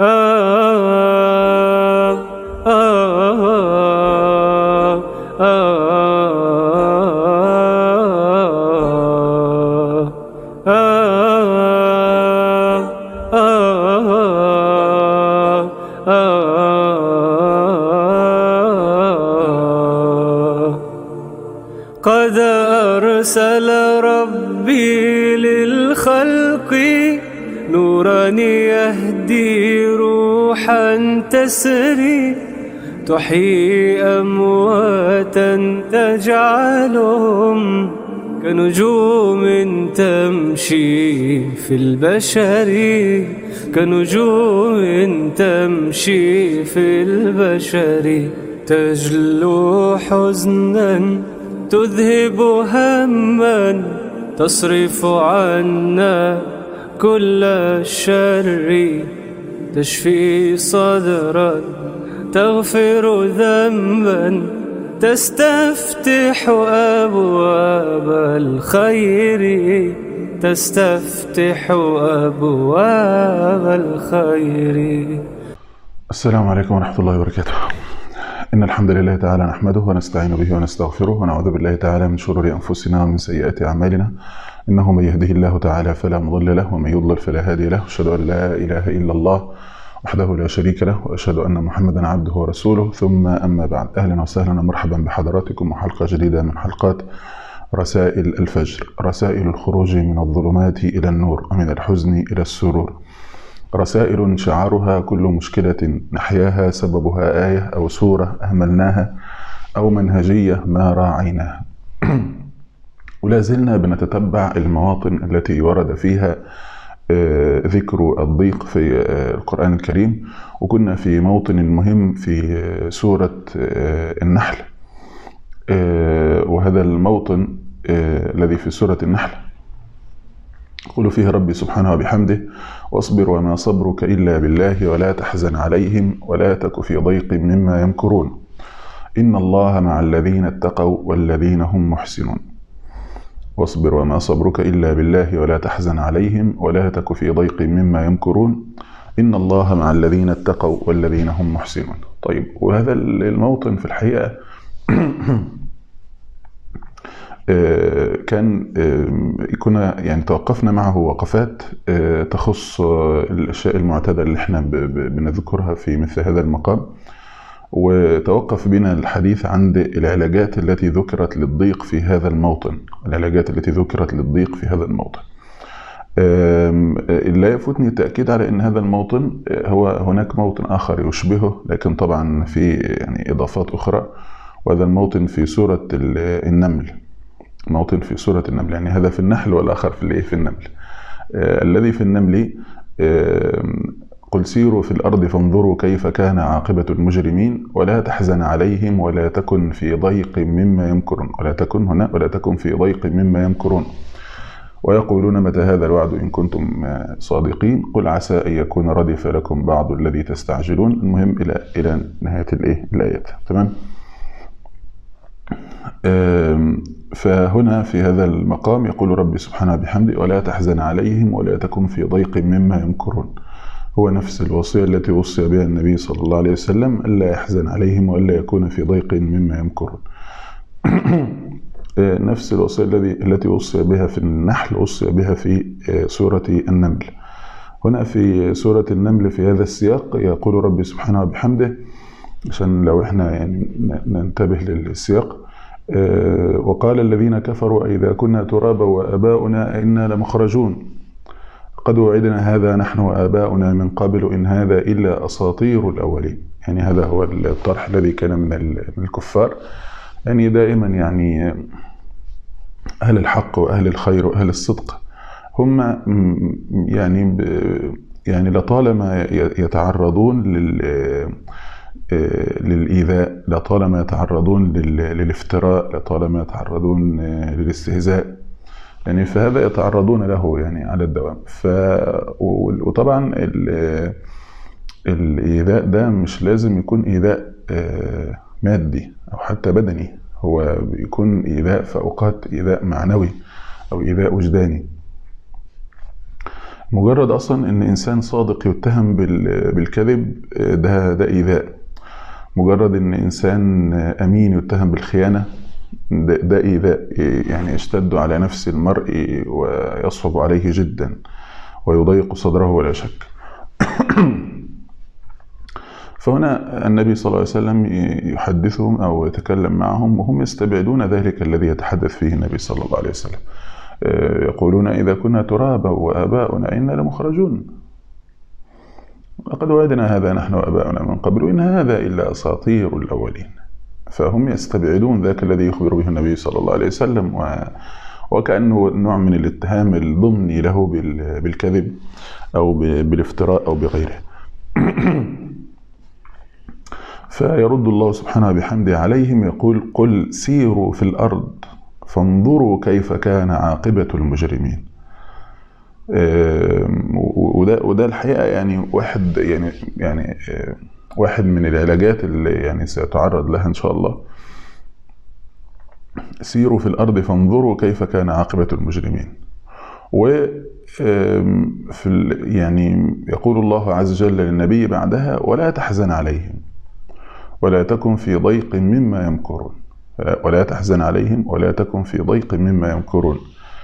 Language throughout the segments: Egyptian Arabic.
قد أرسل ربي للخلق نورا يهدي روحا تسري تحيي أمواتا تجعلهم كنجوم تمشي في البشر كنجوم تمشي في البشر تجلو حزنا تذهب هما تصرف عنا كل الشر تشفي صدرا تغفر ذنبا تستفتح أبواب الخير تستفتح أبواب الخير السلام عليكم ورحمة الله وبركاته إن الحمد لله تعالى نحمده ونستعين به ونستغفره ونعوذ بالله تعالى من شرور أنفسنا ومن سيئات أعمالنا إنه من يهده الله تعالى فلا مضل له ومن يضلل فلا هادي له أشهد أن لا إله إلا الله وحده لا شريك له وأشهد أن محمدا عبده ورسوله ثم أما بعد أهلا وسهلا ومرحبا بحضراتكم وحلقة جديدة من حلقات رسائل الفجر رسائل الخروج من الظلمات إلى النور ومن الحزن إلى السرور رسائل شعارها كل مشكلة نحياها سببها آية أو سورة أهملناها أو منهجية ما راعيناها ولا زلنا بنتتبع المواطن التي ورد فيها ذكر الضيق في القرآن الكريم وكنا في موطن مهم في سورة النحل وهذا الموطن الذي في سورة النحل يقول فيه ربي سبحانه وبحمده واصبر وما صبرك إلا بالله ولا تحزن عليهم ولا تك في ضيق مما يمكرون إن الله مع الذين اتقوا والذين هم محسنون واصبر وما صبرك إلا بالله ولا تحزن عليهم ولا تك في ضيق مما يمكرون إن الله مع الذين اتقوا والذين هم محسنون طيب وهذا الموطن في الحقيقة كان كنا يعني توقفنا معه وقفات تخص الاشياء المعتاده اللي احنا بنذكرها في مثل هذا المقام وتوقف بنا الحديث عند العلاجات التي ذكرت للضيق في هذا الموطن العلاجات التي ذكرت للضيق في هذا الموطن لا يفوتني التأكيد على أن هذا الموطن هو هناك موطن آخر يشبهه لكن طبعا في يعني إضافات أخرى وهذا الموطن في سورة النمل موطن في سورة النمل يعني هذا في النحل والآخر في الايه في النمل آه الذي في النمل آه قل سيروا في الأرض فانظروا كيف كان عاقبة المجرمين ولا تحزن عليهم ولا تكن في ضيق مما يمكرون ولا تكن هنا ولا تكن في ضيق مما يمكرون ويقولون متى هذا الوعد إن كنتم صادقين قل عسى أن يكون ردف لكم بعض الذي تستعجلون المهم إلى إلى نهاية الإيه الآيات تمام فهنا في هذا المقام يقول ربي سبحانه بحمده ولا تحزن عليهم ولا تكن في ضيق مما يمكرون هو نفس الوصية التي وصي بها النبي صلى الله عليه وسلم ألا يحزن عليهم وألا يكون في ضيق مما يمكرون نفس الوصية الذي التي وصي بها في النحل وصي بها في سورة النمل هنا في سورة النمل في هذا السياق يقول ربي سبحانه وبحمده عشان لو احنا يعني ننتبه للسياق وقال الذين كفروا إذا كنا ترابا وآباؤنا إنا لمخرجون قد وعدنا هذا نحن وآباؤنا من قبل إن هذا إلا أساطير الأولين يعني هذا هو الطرح الذي كان من الكفار يعني دائما يعني أهل الحق وأهل الخير وأهل الصدق هم يعني يعني لطالما يتعرضون لل للإيذاء لطالما يتعرضون للافتراء لطالما يتعرضون للاستهزاء يعني فهذا يتعرضون له يعني على الدوام ف وطبعا الإيذاء ده مش لازم يكون إيذاء مادي أو حتى بدني هو بيكون إيذاء في أوقات إيذاء معنوي أو إيذاء وجداني مجرد اصلا ان انسان صادق يتهم بال- بالكذب آه، ده ده ايذاء مجرد ان انسان آه، امين يتهم بالخيانه ده, ده ايذاء آه، يعني يشتد على نفس المرء ويصعب عليه جدا ويضيق صدره ولا شك فهنا النبي صلى الله عليه وسلم يحدثهم او يتكلم معهم وهم يستبعدون ذلك الذي يتحدث فيه النبي صلى الله عليه وسلم آه، يقولون اذا كنا ترابا واباؤنا انا لمخرجون لقد وعدنا هذا نحن واباؤنا من قبل ان هذا الا اساطير الاولين فهم يستبعدون ذاك الذي يخبر به النبي صلى الله عليه وسلم و وكأنه نوع من الاتهام الضمني له بال- بالكذب أو ب- بالافتراء أو بغيره فيرد الله سبحانه بحمده عليهم يقول قل سيروا في الأرض فانظروا كيف كان عاقبة المجرمين آم، و- وده وده الحقيقة يعني واحد يعني يعني آه، واحد من العلاجات اللي يعني سيتعرض لها إن شاء الله سيروا في الأرض فانظروا كيف كان عاقبة المجرمين و آم، في ال- يعني يقول الله عز وجل للنبي بعدها ولا تحزن عليهم ولا تكن في ضيق مما يمكرون ولا تحزن عليهم ولا تكن في ضيق مما يمكرون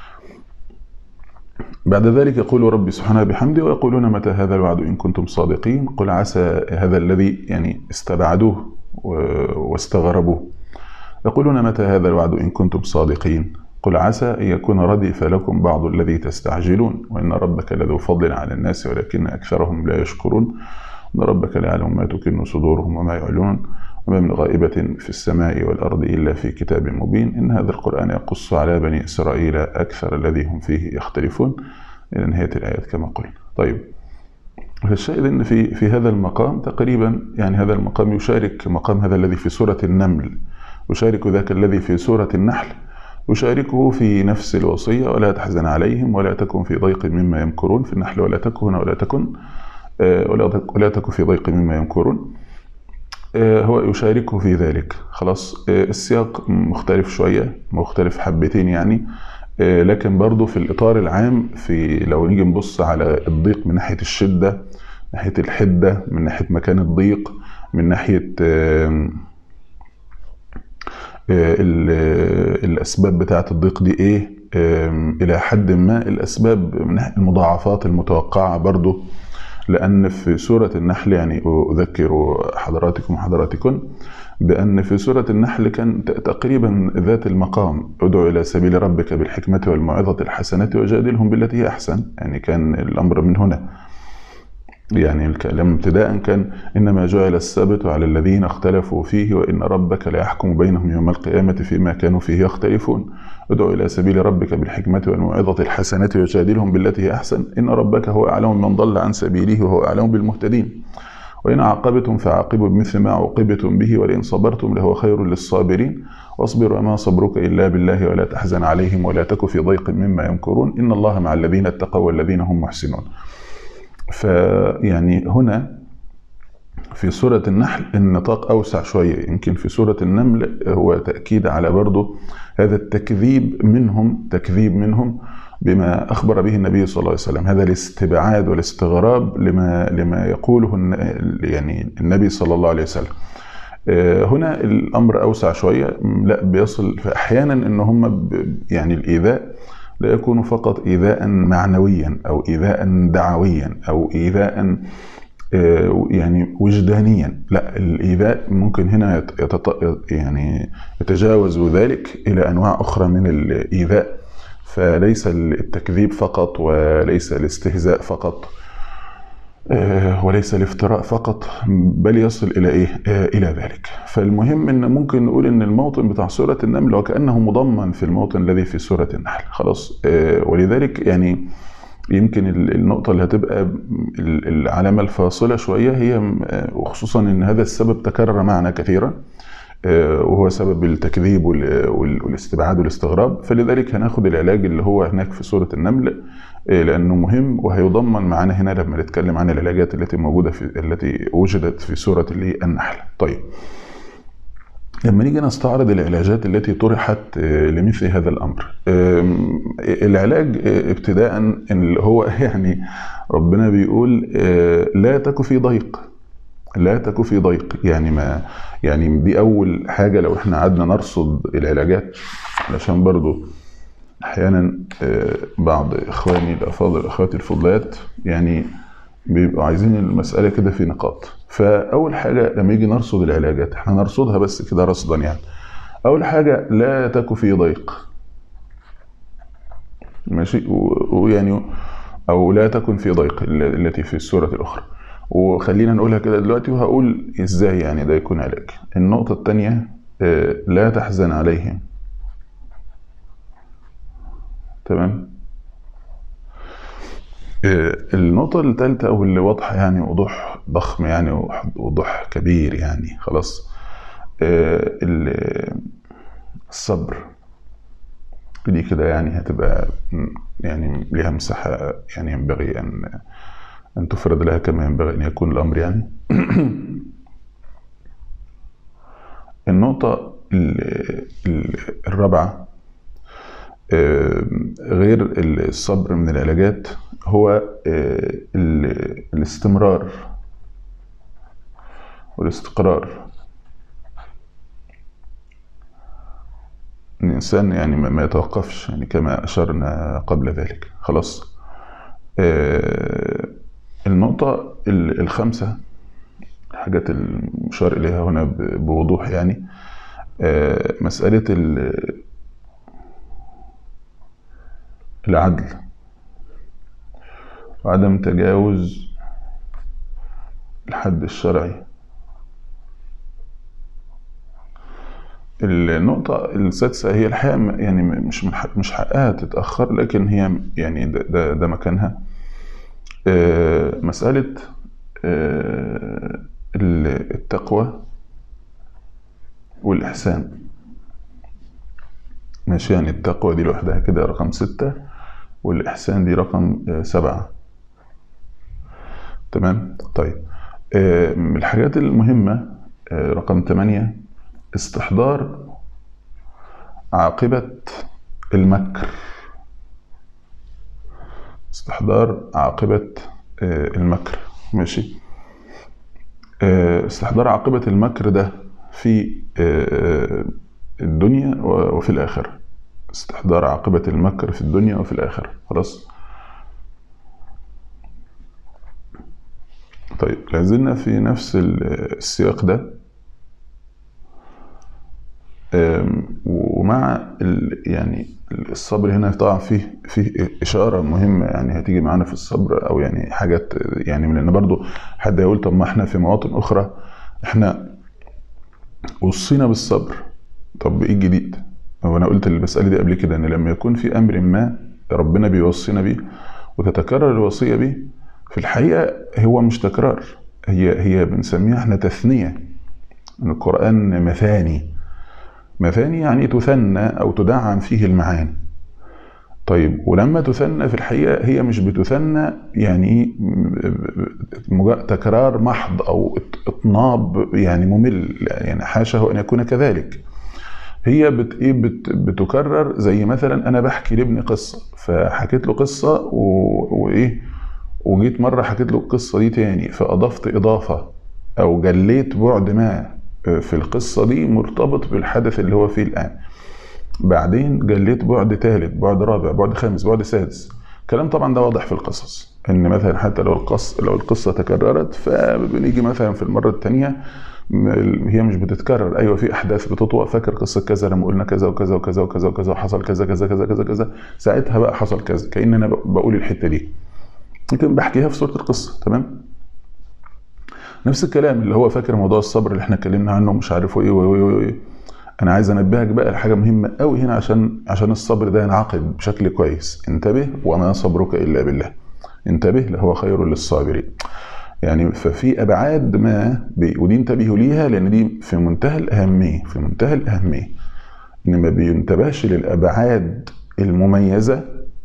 بعد ذلك يقول ربي سبحانه بحمده ويقولون متى هذا الوعد إن كنتم صادقين قل عسى هذا الذي يعني استبعدوه و- واستغربوه يقولون متى هذا الوعد إن كنتم صادقين قل عسى أن يكون ردف لكم بعض الذي تستعجلون وإن ربك لذو فضل على الناس ولكن أكثرهم لا يشكرون إن ربك ليعلم ما تكن صدورهم وما يعلنون وما من غائبة في السماء والأرض إلا في كتاب مبين إن هذا القرآن يقص على بني إسرائيل أكثر الذي هم فيه يختلفون إلى نهاية الآيات كما قلنا طيب فالشاهد ان في في هذا المقام تقريبا يعني هذا المقام يشارك مقام هذا الذي في سوره النمل يشارك ذاك الذي في سوره النحل يشاركه في نفس الوصيه ولا تحزن عليهم ولا تكن في ضيق مما يمكرون في النحل ولا تكن ولا تكن آه، ولا ولا تكن في ضيق مما يمكرون آه، هو يشاركه في ذلك خلاص آه، السياق مختلف شويه مختلف حبتين يعني آه، لكن برضه في الإطار العام في لو نيجي نبص على الضيق من ناحية الشدة ناحية الحدة من ناحية مكان الضيق من ناحية آم، آه، ال- آه، الأسباب بتاعة الضيق دي إيه آم، إلى حد ما الأسباب من ناحية المضاعفات المتوقعة برضه لأن في سورة النحل يعني أذكر حضراتكم وحضراتكم بأن في سورة النحل كان ت- تقريبا ذات المقام ادعو إلى سبيل ربك بالحكمة والموعظة الحسنة وجادلهم بالتي هي أحسن يعني كان الأمر من هنا يعني الكلام ابتداء كان إنما جعل السبت على الذين اختلفوا فيه وإن ربك ليحكم بينهم يوم القيامة فيما كانوا فيه يختلفون ادعو إلى سبيل ربك بالحكمة والموعظة الحسنة وجادلهم بالتي هي أحسن إن ربك هو أعلم من ضل عن سبيله وهو أعلم بالمهتدين وإن عاقبتم فعاقبوا بمثل ما عوقبتم به ولئن صبرتم لهو خير للصابرين واصبر وما صبرك إلا بالله ولا تحزن عليهم ولا تك في ضيق مما يمكرون إن الله مع الذين اتقوا والذين هم محسنون فيعني هنا في سورة النحل النطاق أوسع شوية يمكن في سورة النمل هو تأكيد على برضه هذا التكذيب منهم تكذيب منهم بما أخبر به النبي صلى الله عليه وسلم هذا الاستبعاد والاستغراب لما لما يقوله الن- يعني النبي صلى الله عليه وسلم آه، هنا الأمر أوسع شوية لا بيصل فأحيانا إن هم ب- يعني الإيذاء لا يكون فقط إيذاء معنويا أو إيذاء دعويا أو إيذاء آه، يعني وجدانيا لا الإيذاء ممكن هنا يت- يتط... يعني يتجاوز ذلك إلى أنواع أخرى من الإيذاء فليس التكذيب فقط وليس الاستهزاء فقط آه، وليس الافتراء فقط بل يصل الى ايه؟ آه، الى ذلك. فالمهم ان ممكن نقول ان الموطن بتاع سوره النمل وكانه مضمن في الموطن الذي في سوره النحل، خلاص؟ آه، ولذلك يعني يمكن ال- النقطة اللي هتبقى ال- العلامة الفاصلة شوية هي آه، وخصوصا ان هذا السبب تكرر معنا كثيرا آه، وهو سبب التكذيب وال- وال- والاستبعاد والاستغراب فلذلك هناخد العلاج اللي هو هناك في سورة النمل آه، لأنه مهم وهيضمن معانا هنا لما نتكلم عن العلاجات التي موجودة في التي وجدت في سورة الإيه؟ النحل طيب لما نيجي نستعرض العلاجات التي طرحت آه، لمثل هذا الامر آم، العلاج آه، ابتداء اللي هو يعني ربنا بيقول آه، لا تك في ضيق لا تك في ضيق يعني ما يعني دي اول حاجه لو احنا قعدنا نرصد العلاجات علشان برضو احيانا آه، بعض اخواني الافاضل اخواتي الفضليات يعني بيبقوا عايزين المساله كده في نقاط فاول حاجه لما يجي نرصد العلاجات احنا نرصدها بس كده رصدا يعني اول حاجه لا تك في ضيق ماشي و- ويعني او لا تكن في ضيق ال- التي في السوره الاخرى وخلينا نقولها كده دلوقتي وهقول ازاي يعني ده يكون علاج النقطه الثانيه لا تحزن عليهم تمام آه، النقطة الثالثة أو اللي واضحة يعني وضوح ضخم يعني وضوح كبير يعني خلاص آه، ال- الصبر دي كده يعني هتبقى م، يعني ليها مساحة يعني ينبغي أن أن تفرد لها كما ينبغي أن يكون الأمر يعني النقطة ال- ال- الرابعة آه، غير الصبر من العلاجات هو آه، ال- الاستمرار والاستقرار الإنسان يعني ما ما يتوقفش يعني كما أشرنا قبل ذلك خلاص آه، النقطة ال- الخامسة الحاجات المشار إليها هنا ب- بوضوح يعني آه، مسألة ال- العدل وعدم تجاوز الحد الشرعي النقطة السادسة هي الحقيقة م- يعني م- مش من حق مش حقها تتأخر لكن هي يعني ده, ده, ده مكانها آه، مسألة آه، ال- التقوى والإحسان ماشي يعني التقوى دي لوحدها كده رقم ستة والإحسان دي رقم آه، سبعة تمام طيب آه، من الحاجات المهمة آه، رقم ثمانية استحضار عاقبة المكر استحضار عاقبة آه، المكر ماشي آه، استحضار عاقبة المكر ده في آه، الدنيا و- وفي الآخرة استحضار عاقبة المكر في الدنيا وفي الآخرة خلاص طيب لازلنا في نفس ال- السياق ده آم، ومع ال- يعني الصبر هنا طبعا فيه فيه اشاره مهمه يعني هتيجي معانا في الصبر او يعني حاجات يعني من لان برضو حد يقول طب ما احنا في مواطن اخرى احنا وصينا بالصبر طب ايه الجديد؟ هو انا قلت المساله دي قبل كده ان لما يكون في امر ما ربنا بيوصينا بيه وتتكرر الوصيه بيه في الحقيقه هو مش تكرار هي هي بنسميها احنا تثنيه القران مثاني مثاني يعني تثنى او تدعم فيه المعاني طيب ولما تثنى في الحقيقه هي مش بتثنى يعني ايه مجا- تكرار محض او إط- اطناب يعني ممل يعني حاشا ان يكون كذلك هي بت ايه بت بتكرر زي مثلا انا بحكي لابني قصه فحكيت له قصه و- وايه وجيت مره حكيت له القصه دي تاني فاضفت اضافه او جليت بعد ما في القصه دي مرتبط بالحدث اللي هو فيه الان بعدين جليت بعد ثالث بعد رابع بعد خامس بعد سادس الكلام طبعا ده واضح في القصص ان مثلا حتى لو القص لو القصه تكررت فبنيجي مثلا في المره الثانيه هي مش بتتكرر ايوه في احداث بتطوى فاكر قصه كذا لما قلنا كذا وكذا وكذا وكذا وكذا وحصل كذا كذا كذا كذا كذا ساعتها بقى حصل كذا كأن انا بقول الحته دي يمكن بحكيها في صوره القصه تمام نفس الكلام اللي هو فاكر موضوع الصبر اللي احنا اتكلمنا عنه مش عارف ايه وايه وايه وايه انا عايز انبهك بقى لحاجه مهمه قوي هنا عشان عشان الصبر ده ينعقد بشكل كويس انتبه وما صبرك الا بالله انتبه لهو خير للصابرين يعني ففي ابعاد ما بي- ودي انتبهوا ليها لان دي في منتهى الاهميه في منتهى الاهميه ان ما بينتبهش للابعاد المميزه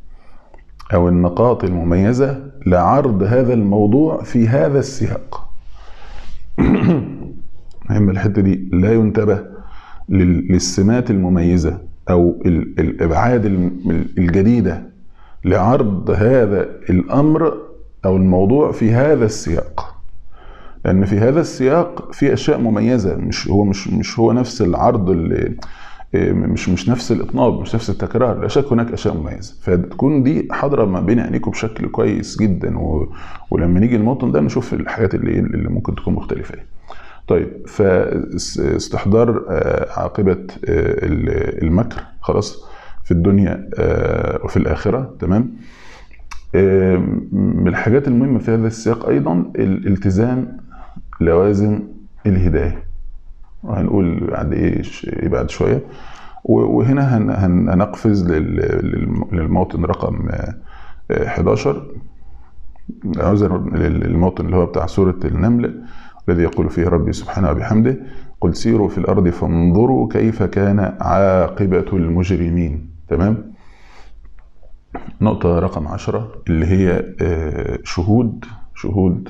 او النقاط المميزه لعرض هذا الموضوع في هذا السياق مهم الحته دي لا ينتبه لل- للسمات المميزة أو ال- الإبعاد الم- الجديدة لعرض هذا الأمر أو الموضوع في هذا السياق لأن في هذا السياق في أشياء مميزة مش هو مش مش هو نفس العرض اللي مش مش نفس الإطناب مش نفس التكرار لا شك هناك أشياء مميزة فتكون دي حاضرة ما بين عينيكم بشكل كويس جدا و... ولما نيجي الموطن ده نشوف الحاجات اللي اللي ممكن تكون مختلفة طيب فاستحضار عاقبة آه، ال- المكر خلاص في الدنيا آه، وفي الآخرة تمام آه، من الحاجات المهمة في هذا السياق أيضا الالتزام لوازم الهداية وهنقول بعد إيه ش- بعد شوية و- وهنا هن- هن- هنقفز لل- للم- للموطن رقم آه، آه، 11 عذرا للموطن اللي هو بتاع سورة النمل الذي يقول فيه ربي سبحانه وبحمده قل سيروا في الأرض فانظروا كيف كان عاقبة المجرمين تمام نقطة رقم عشرة اللي هي آه، شهود شهود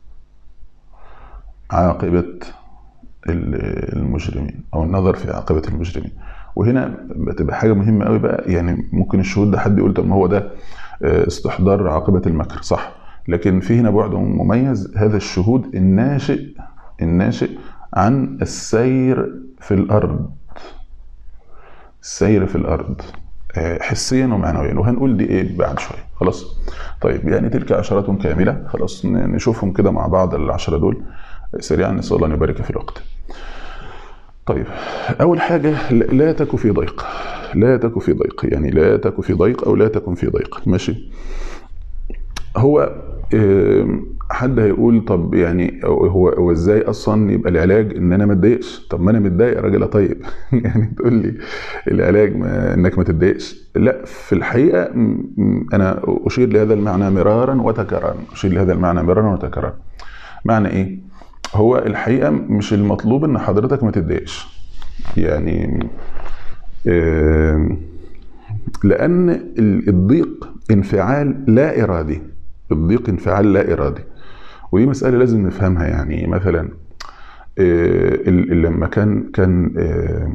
عاقبة ال- المجرمين أو النظر في عاقبة المجرمين وهنا بتبقى حاجة مهمة قوي بقى يعني ممكن الشهود ده حد يقول طب ما هو ده آه، استحضار عاقبة المكر صح لكن في هنا بعد مميز هذا الشهود الناشئ الناشئ عن السير في الأرض السير في الأرض آه، حسيا ومعنويا وهنقول دي ايه بعد شويه خلاص طيب يعني تلك عشرات كامله خلاص ن- نشوفهم كده مع بعض العشره دول سريعا نسال الله ان يبارك في الوقت طيب اول حاجه لا- لا تك في ضيق لا تك في ضيق يعني لا تك في ضيق او لا تكن في ضيق ماشي هو آم، حد هيقول طب يعني هو هو ازاي اصلا يبقى العلاج ان انا ما اتضايقش طب ما انا متضايق يا راجل يا طيب يعني تقول لي العلاج ما انك ما تتضايقش لا في الحقيقه م- م- انا اشير لهذا المعنى مرارا وتكرارا اشير لهذا المعنى مرارا وتكرارا معنى ايه هو الحقيقه مش المطلوب ان حضرتك ما تتضايقش يعني آم، لان ال- الضيق انفعال لا ارادي الضيق انفعال لا ارادي ودي مساله لازم نفهمها يعني مثلا آه، ال- ال- لما كان كان آه،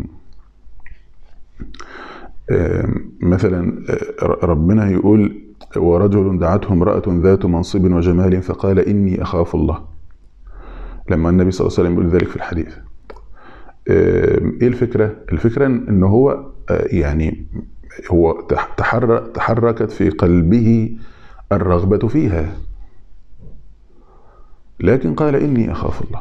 آه، مثلا آه، ربنا يقول ورجل دعته امرأة ذات منصب وجمال فقال إني أخاف الله لما النبي صلى الله عليه وسلم يقول ذلك في الحديث آه، ايه الفكره؟ الفكره ان هو آه، يعني هو تح- تحرك تحركت في قلبه الرغبه فيها لكن قال اني اخاف الله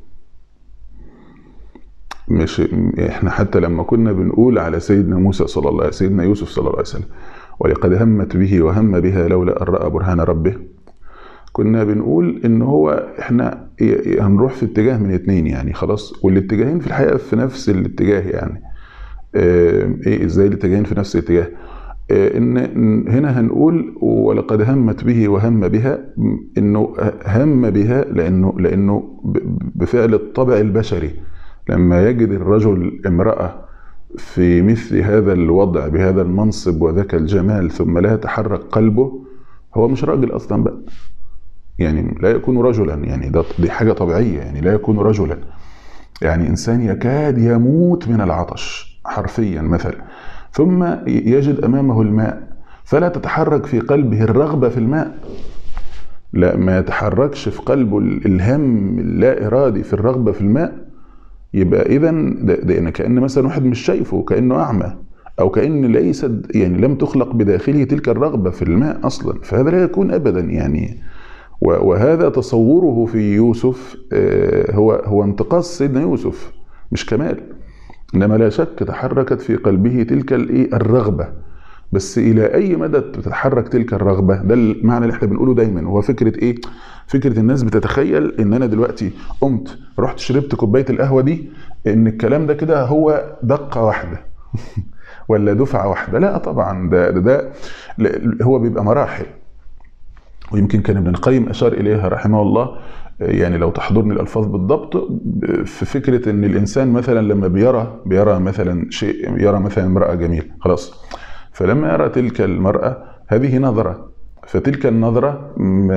مش احنا حتى لما كنا بنقول على سيدنا موسى صلى الله عليه سيدنا يوسف صلى الله عليه وسلم ولقد همت به وهم بها لولا ان راى برهان ربه كنا بنقول ان هو احنا ي- ي- هنروح في اتجاه من اتنين يعني خلاص والاتجاهين في الحقيقه في نفس الاتجاه يعني آه، ايه ازاي الاتجاهين في نفس الاتجاه آه، ان إن هنا هنقول ولقد همت به وهم بها م- انه هم بها لانه لانه ب- بفعل الطبع البشري لما يجد الرجل امراه في مثل هذا الوضع بهذا المنصب وذاك الجمال ثم لا يتحرك قلبه هو مش راجل اصلا بقى يعني لا يكون رجلا يعني ده دي حاجه طبيعيه يعني لا يكون رجلا يعني انسان يكاد يموت من العطش حرفيا مثلا ثم يجد امامه الماء فلا تتحرك في قلبه الرغبه في الماء لا ما يتحركش في قلبه ال- الهم اللا ارادي في الرغبه في الماء يبقى اذا ده, ده كان مثلا واحد مش شايفه كانه اعمى او كان ليست يعني لم تخلق بداخله تلك الرغبه في الماء اصلا فهذا لا يكون ابدا يعني و- وهذا تصوره في يوسف آه، هو هو انتقاص سيدنا يوسف مش كمال انما لا شك تحركت في قلبه تلك الايه الرغبه بس الى اي مدى تتحرك تلك الرغبه ده المعنى اللي احنا بنقوله دايما هو فكره ايه فكره الناس بتتخيل ان انا دلوقتي قمت رحت شربت كوبايه القهوه دي ان الكلام ده كده هو دقه واحده ولا دفعه واحده لا طبعا ده ده, ده لا، هو بيبقى مراحل ويمكن كان ابن القيم اشار اليها رحمه الله يعني لو تحضرني الالفاظ بالضبط في فكره ان الانسان مثلا لما بيرى بيرى مثلا شيء يرى مثلا امراه جميل خلاص فلما يرى تلك المراه هذه نظره فتلك النظره م-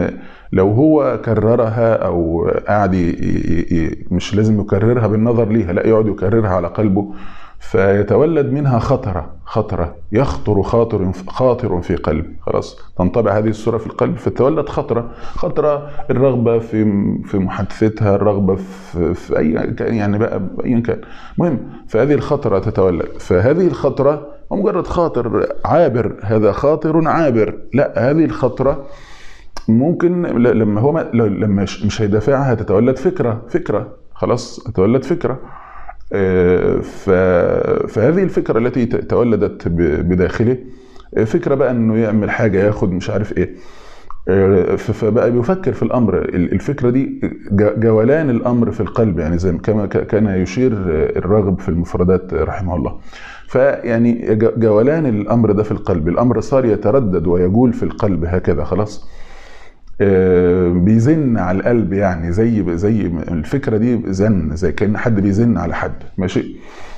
لو هو كررها او قاعد ي- ي- ي- مش لازم يكررها بالنظر ليها لا يقعد يكررها على قلبه فيتولد منها خطرة خطرة يخطر خاطر خاطر في قلب خلاص تنطبع هذه الصورة في القلب فتولد خطرة خطرة الرغبة في في محادثتها الرغبة في, في أي كان يعني بقى أيا كان المهم فهذه الخطرة تتولد فهذه الخطرة هو مجرد خاطر عابر هذا خاطر عابر لا هذه الخطرة ممكن ل- لما هو ما- ل- لما مش مش هيدافعها تتولد فكرة فكرة خلاص تتولد فكرة آه، ف- فهذه الفكرة التي ت- تولدت ب- بداخله آه، فكرة بقى انه يعمل حاجة ياخد مش عارف ايه آه، ف- فبقى بيفكر في الامر ال- الفكرة دي ج- جولان الامر في القلب يعني زي ما كما ك- كان يشير آه، الراغب في المفردات آه، رحمه الله فيعني ج- جولان الامر ده في القلب الامر صار يتردد ويجول في القلب هكذا خلاص آه، بيزن على القلب يعني زي زي ما- الفكره دي زن زي كان حد بيزن على حد ماشي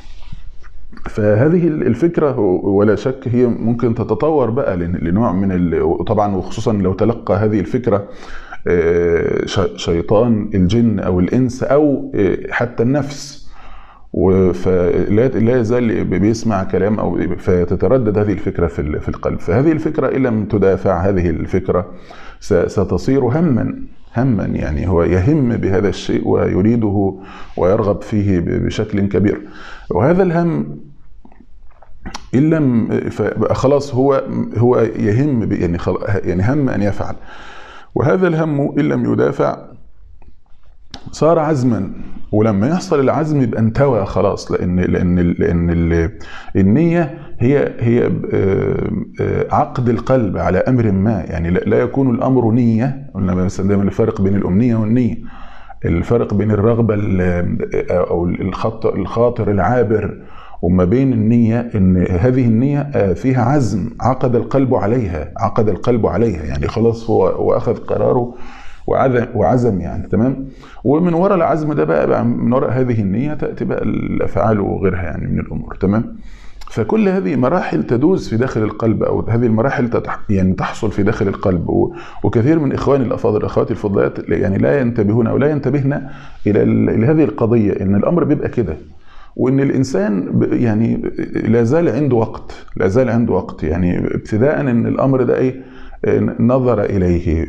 فهذه الفكره ولا شك هي ممكن تتطور بقى لن- لنوع من ال... وطبعا وخصوصا لو تلقى هذه الفكره آه، ش- شيطان الجن او الانس او آه، حتى النفس فلا لا يزال بيسمع كلام او فتتردد هذه الفكره في ال- في القلب فهذه الفكره ان لم تدافع هذه الفكره س- ستصير هما هما يعني هو يهم بهذا الشيء ويريده ويرغب فيه ب- بشكل كبير وهذا الهم ان لم فبقى خلاص هو هو يهم ب- يعني خل- يعني هم ان يفعل وهذا الهم ان لم يدافع صار عزما ولما يحصل العزم يبقى انتوى خلاص لان لان لان ال- النيه هي هي آه، آه، عقد القلب على امر ما يعني لا لا يكون الامر نيه قلنا مثلا دايما الفرق بين الامنيه والنيه الفرق بين الرغبه ال- او الخط الخاطر العابر وما بين النية إن هذه النية آه، فيها عزم عقد القلب عليها عقد القلب عليها يعني خلاص هو وأخذ قراره وعزم وعزم يعني تمام ومن وراء العزم ده بقى, بقى من وراء هذه النية تأتي بقى الأفعال وغيرها يعني من الأمور تمام فكل هذه مراحل تدوز في داخل القلب او هذه المراحل تتح يعني تحصل في داخل القلب و- وكثير من اخواني الافاضل اخواتي الفضليات يعني لا ينتبهون او لا ينتبهن الى ال- الى هذه القضيه ان الامر بيبقى كده وان الانسان ب- يعني لا زال عنده وقت لا زال عنده وقت يعني ابتداء ان الامر ده ايه نظر اليه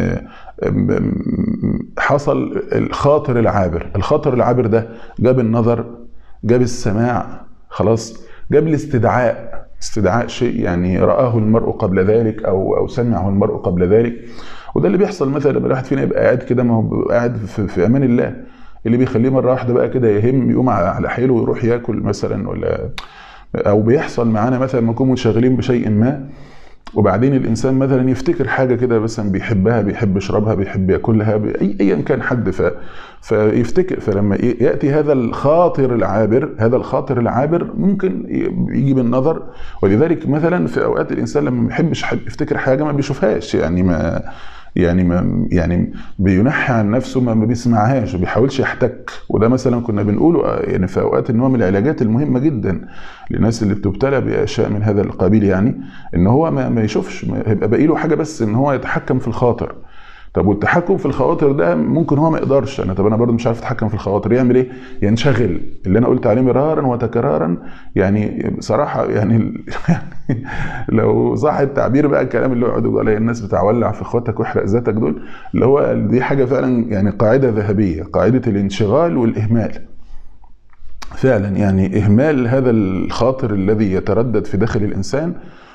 حصل الخاطر العابر الخاطر العابر ده جاب النظر جاب السماع خلاص جاب الاستدعاء استدعاء شيء يعني رآه المرء قبل ذلك او او سمعه المرء قبل ذلك وده اللي بيحصل مثلا لما الواحد فينا يبقى قاعد كده ما هو قاعد في, في امان الله اللي بيخليه مره واحده بقى كده يهم يقوم على حيله ويروح ياكل مثلا ولا او بيحصل معانا مثلا لما نكون منشغلين بشيء ما وبعدين الانسان مثلا يفتكر حاجه كده مثلا بيحبها بيحب يشربها بيحب ياكلها اي ايا كان حد ف فيفتكر فلما ياتي هذا الخاطر العابر هذا الخاطر العابر ممكن يجي بالنظر ولذلك مثلا في اوقات الانسان لما ما بيحبش يفتكر حاجه ما بيشوفهاش يعني ما يعني ما يعني بينحي عن نفسه ما, ما بيسمعهاش وما بيحاولش يحتك وده مثلا كنا بنقوله يعني في اوقات ان هو من العلاجات المهمه جدا للناس اللي بتبتلى باشياء من هذا القبيل يعني ان هو ما, ما يشوفش هيبقى باقي له حاجه بس ان هو يتحكم في الخاطر طب والتحكم في الخواطر ده ممكن هو ما يقدرش انا طب انا برضه مش عارف اتحكم في الخواطر يعمل ايه؟ ينشغل اللي انا قلت عليه مرارا وتكرارا يعني بصراحه يعني لو صح التعبير بقى الكلام اللي يقعدوا يقولوا عليه الناس بتاع ولع في اخواتك واحرق ذاتك دول اللي هو دي حاجه فعلا يعني قاعده ذهبيه قاعده الانشغال والاهمال فعلا يعني اهمال هذا الخاطر الذي يتردد في داخل الانسان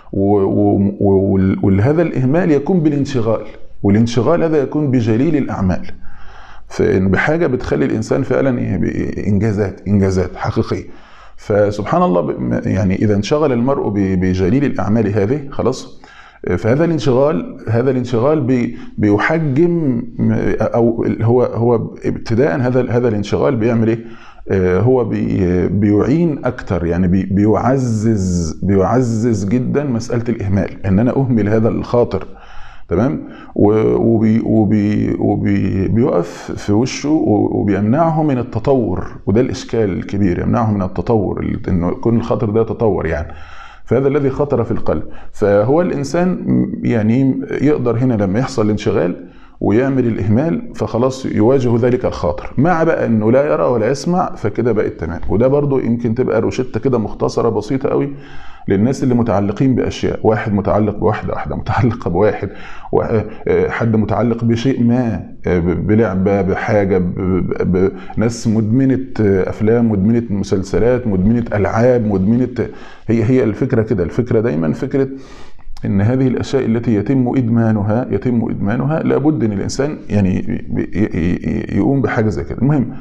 وهذا الاهمال يكون بالانشغال والانشغال هذا يكون بجليل الاعمال فان بحاجه بتخلي الانسان فعلا انجازات انجازات حقيقيه فسبحان الله يعني اذا انشغل المرء بجليل الاعمال هذه خلاص فهذا الانشغال هذا الانشغال بيحجم او هو هو ابتداء هذا هذا الانشغال بيعمل ايه؟ هو بي بيعين اكتر يعني بي بيعزز بيعزز جدا مساله الاهمال ان انا اهمل هذا الخاطر تمام وبي وبي وبي بيقف في وشه وبيمنعه من التطور وده الاشكال الكبير يمنعه من التطور انه يكون الخطر ده يتطور يعني فهذا الذي خطر في القلب فهو الانسان يعني يقدر هنا لما يحصل انشغال ويعمل الاهمال فخلاص يواجه ذلك الخاطر مع بقى انه لا يرى ولا يسمع فكده بقت تمام وده برضو يمكن تبقى روشته كده مختصره بسيطه قوي للناس اللي متعلقين باشياء واحد متعلق بواحده واحده متعلقه بواحد وا- آه، حد متعلق بشيء ما آه، ب- بلعبه بحاجه ب- ب- ب- ناس مدمنه آه، افلام مدمنه مسلسلات مدمنه العاب مدمنه هي هي الفكره كده الفكره دايما فكره ان هذه الاشياء التي يتم ادمانها يتم ادمانها لابد ان الانسان يعني ي- ي- ي- يقوم بحاجه زي كده المهم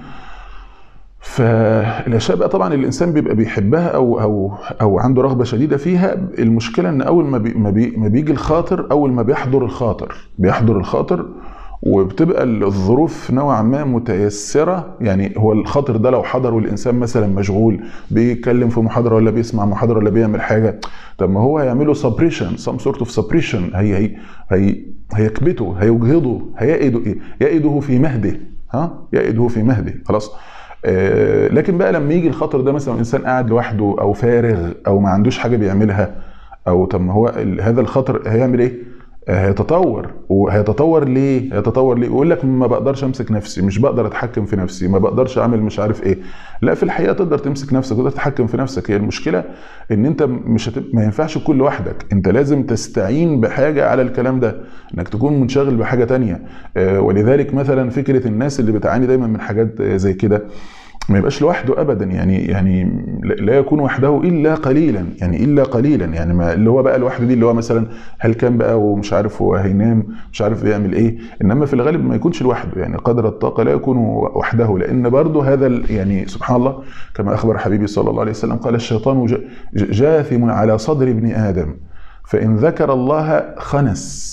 فالاشياء بقى طبعا الانسان بيبقى بيحبها او او او عنده رغبه شديده فيها المشكله ان اول ما بي ما, بي ما بيجي الخاطر اول ما بيحضر الخاطر بيحضر الخاطر وبتبقى الظروف نوعا ما متيسره يعني هو الخاطر ده لو حضر والانسان مثلا مشغول بيتكلم في محاضره ولا بيسمع محاضره ولا بيعمل حاجه طب ما هو هيعمله سبريشن سم سورت اوف سبريشن هي هي هي هيكبته هيجهضه هيئده ايه؟ يئده في مهده ها يئده في مهده خلاص آه، لكن بقى لما يجي الخطر ده مثلا الانسان قاعد لوحده او فارغ او ما عندوش حاجه بيعملها او طب ما هو ال- هذا الخطر هيعمل ايه؟ آه، هيتطور وهيتطور ليه؟ هيتطور ليه؟ يقول لك ما بقدرش امسك نفسي، مش بقدر اتحكم في نفسي، ما بقدرش اعمل مش عارف ايه. لا في الحقيقه تقدر تمسك نفسك، تقدر تتحكم في نفسك، هي المشكله ان انت مش هتب... ما ينفعش تكون لوحدك، انت لازم تستعين بحاجه على الكلام ده، انك تكون منشغل بحاجه تانية. آه، ولذلك مثلا فكره الناس اللي بتعاني دايما من حاجات آه، زي كده ما يبقاش لوحده ابدا يعني يعني لا يكون وحده الا قليلا يعني الا قليلا يعني ما اللي هو بقى لوحده دي اللي هو مثلا هل كان بقى ومش عارف هو هينام مش عارف بيعمل ايه انما في الغالب ما يكونش لوحده يعني قدر الطاقه لا يكون وحده لان برضه هذا ال- يعني سبحان الله كما اخبر حبيبي صلى الله عليه وسلم قال الشيطان ج- ج- جاثم على صدر ابن ادم فان ذكر الله خنس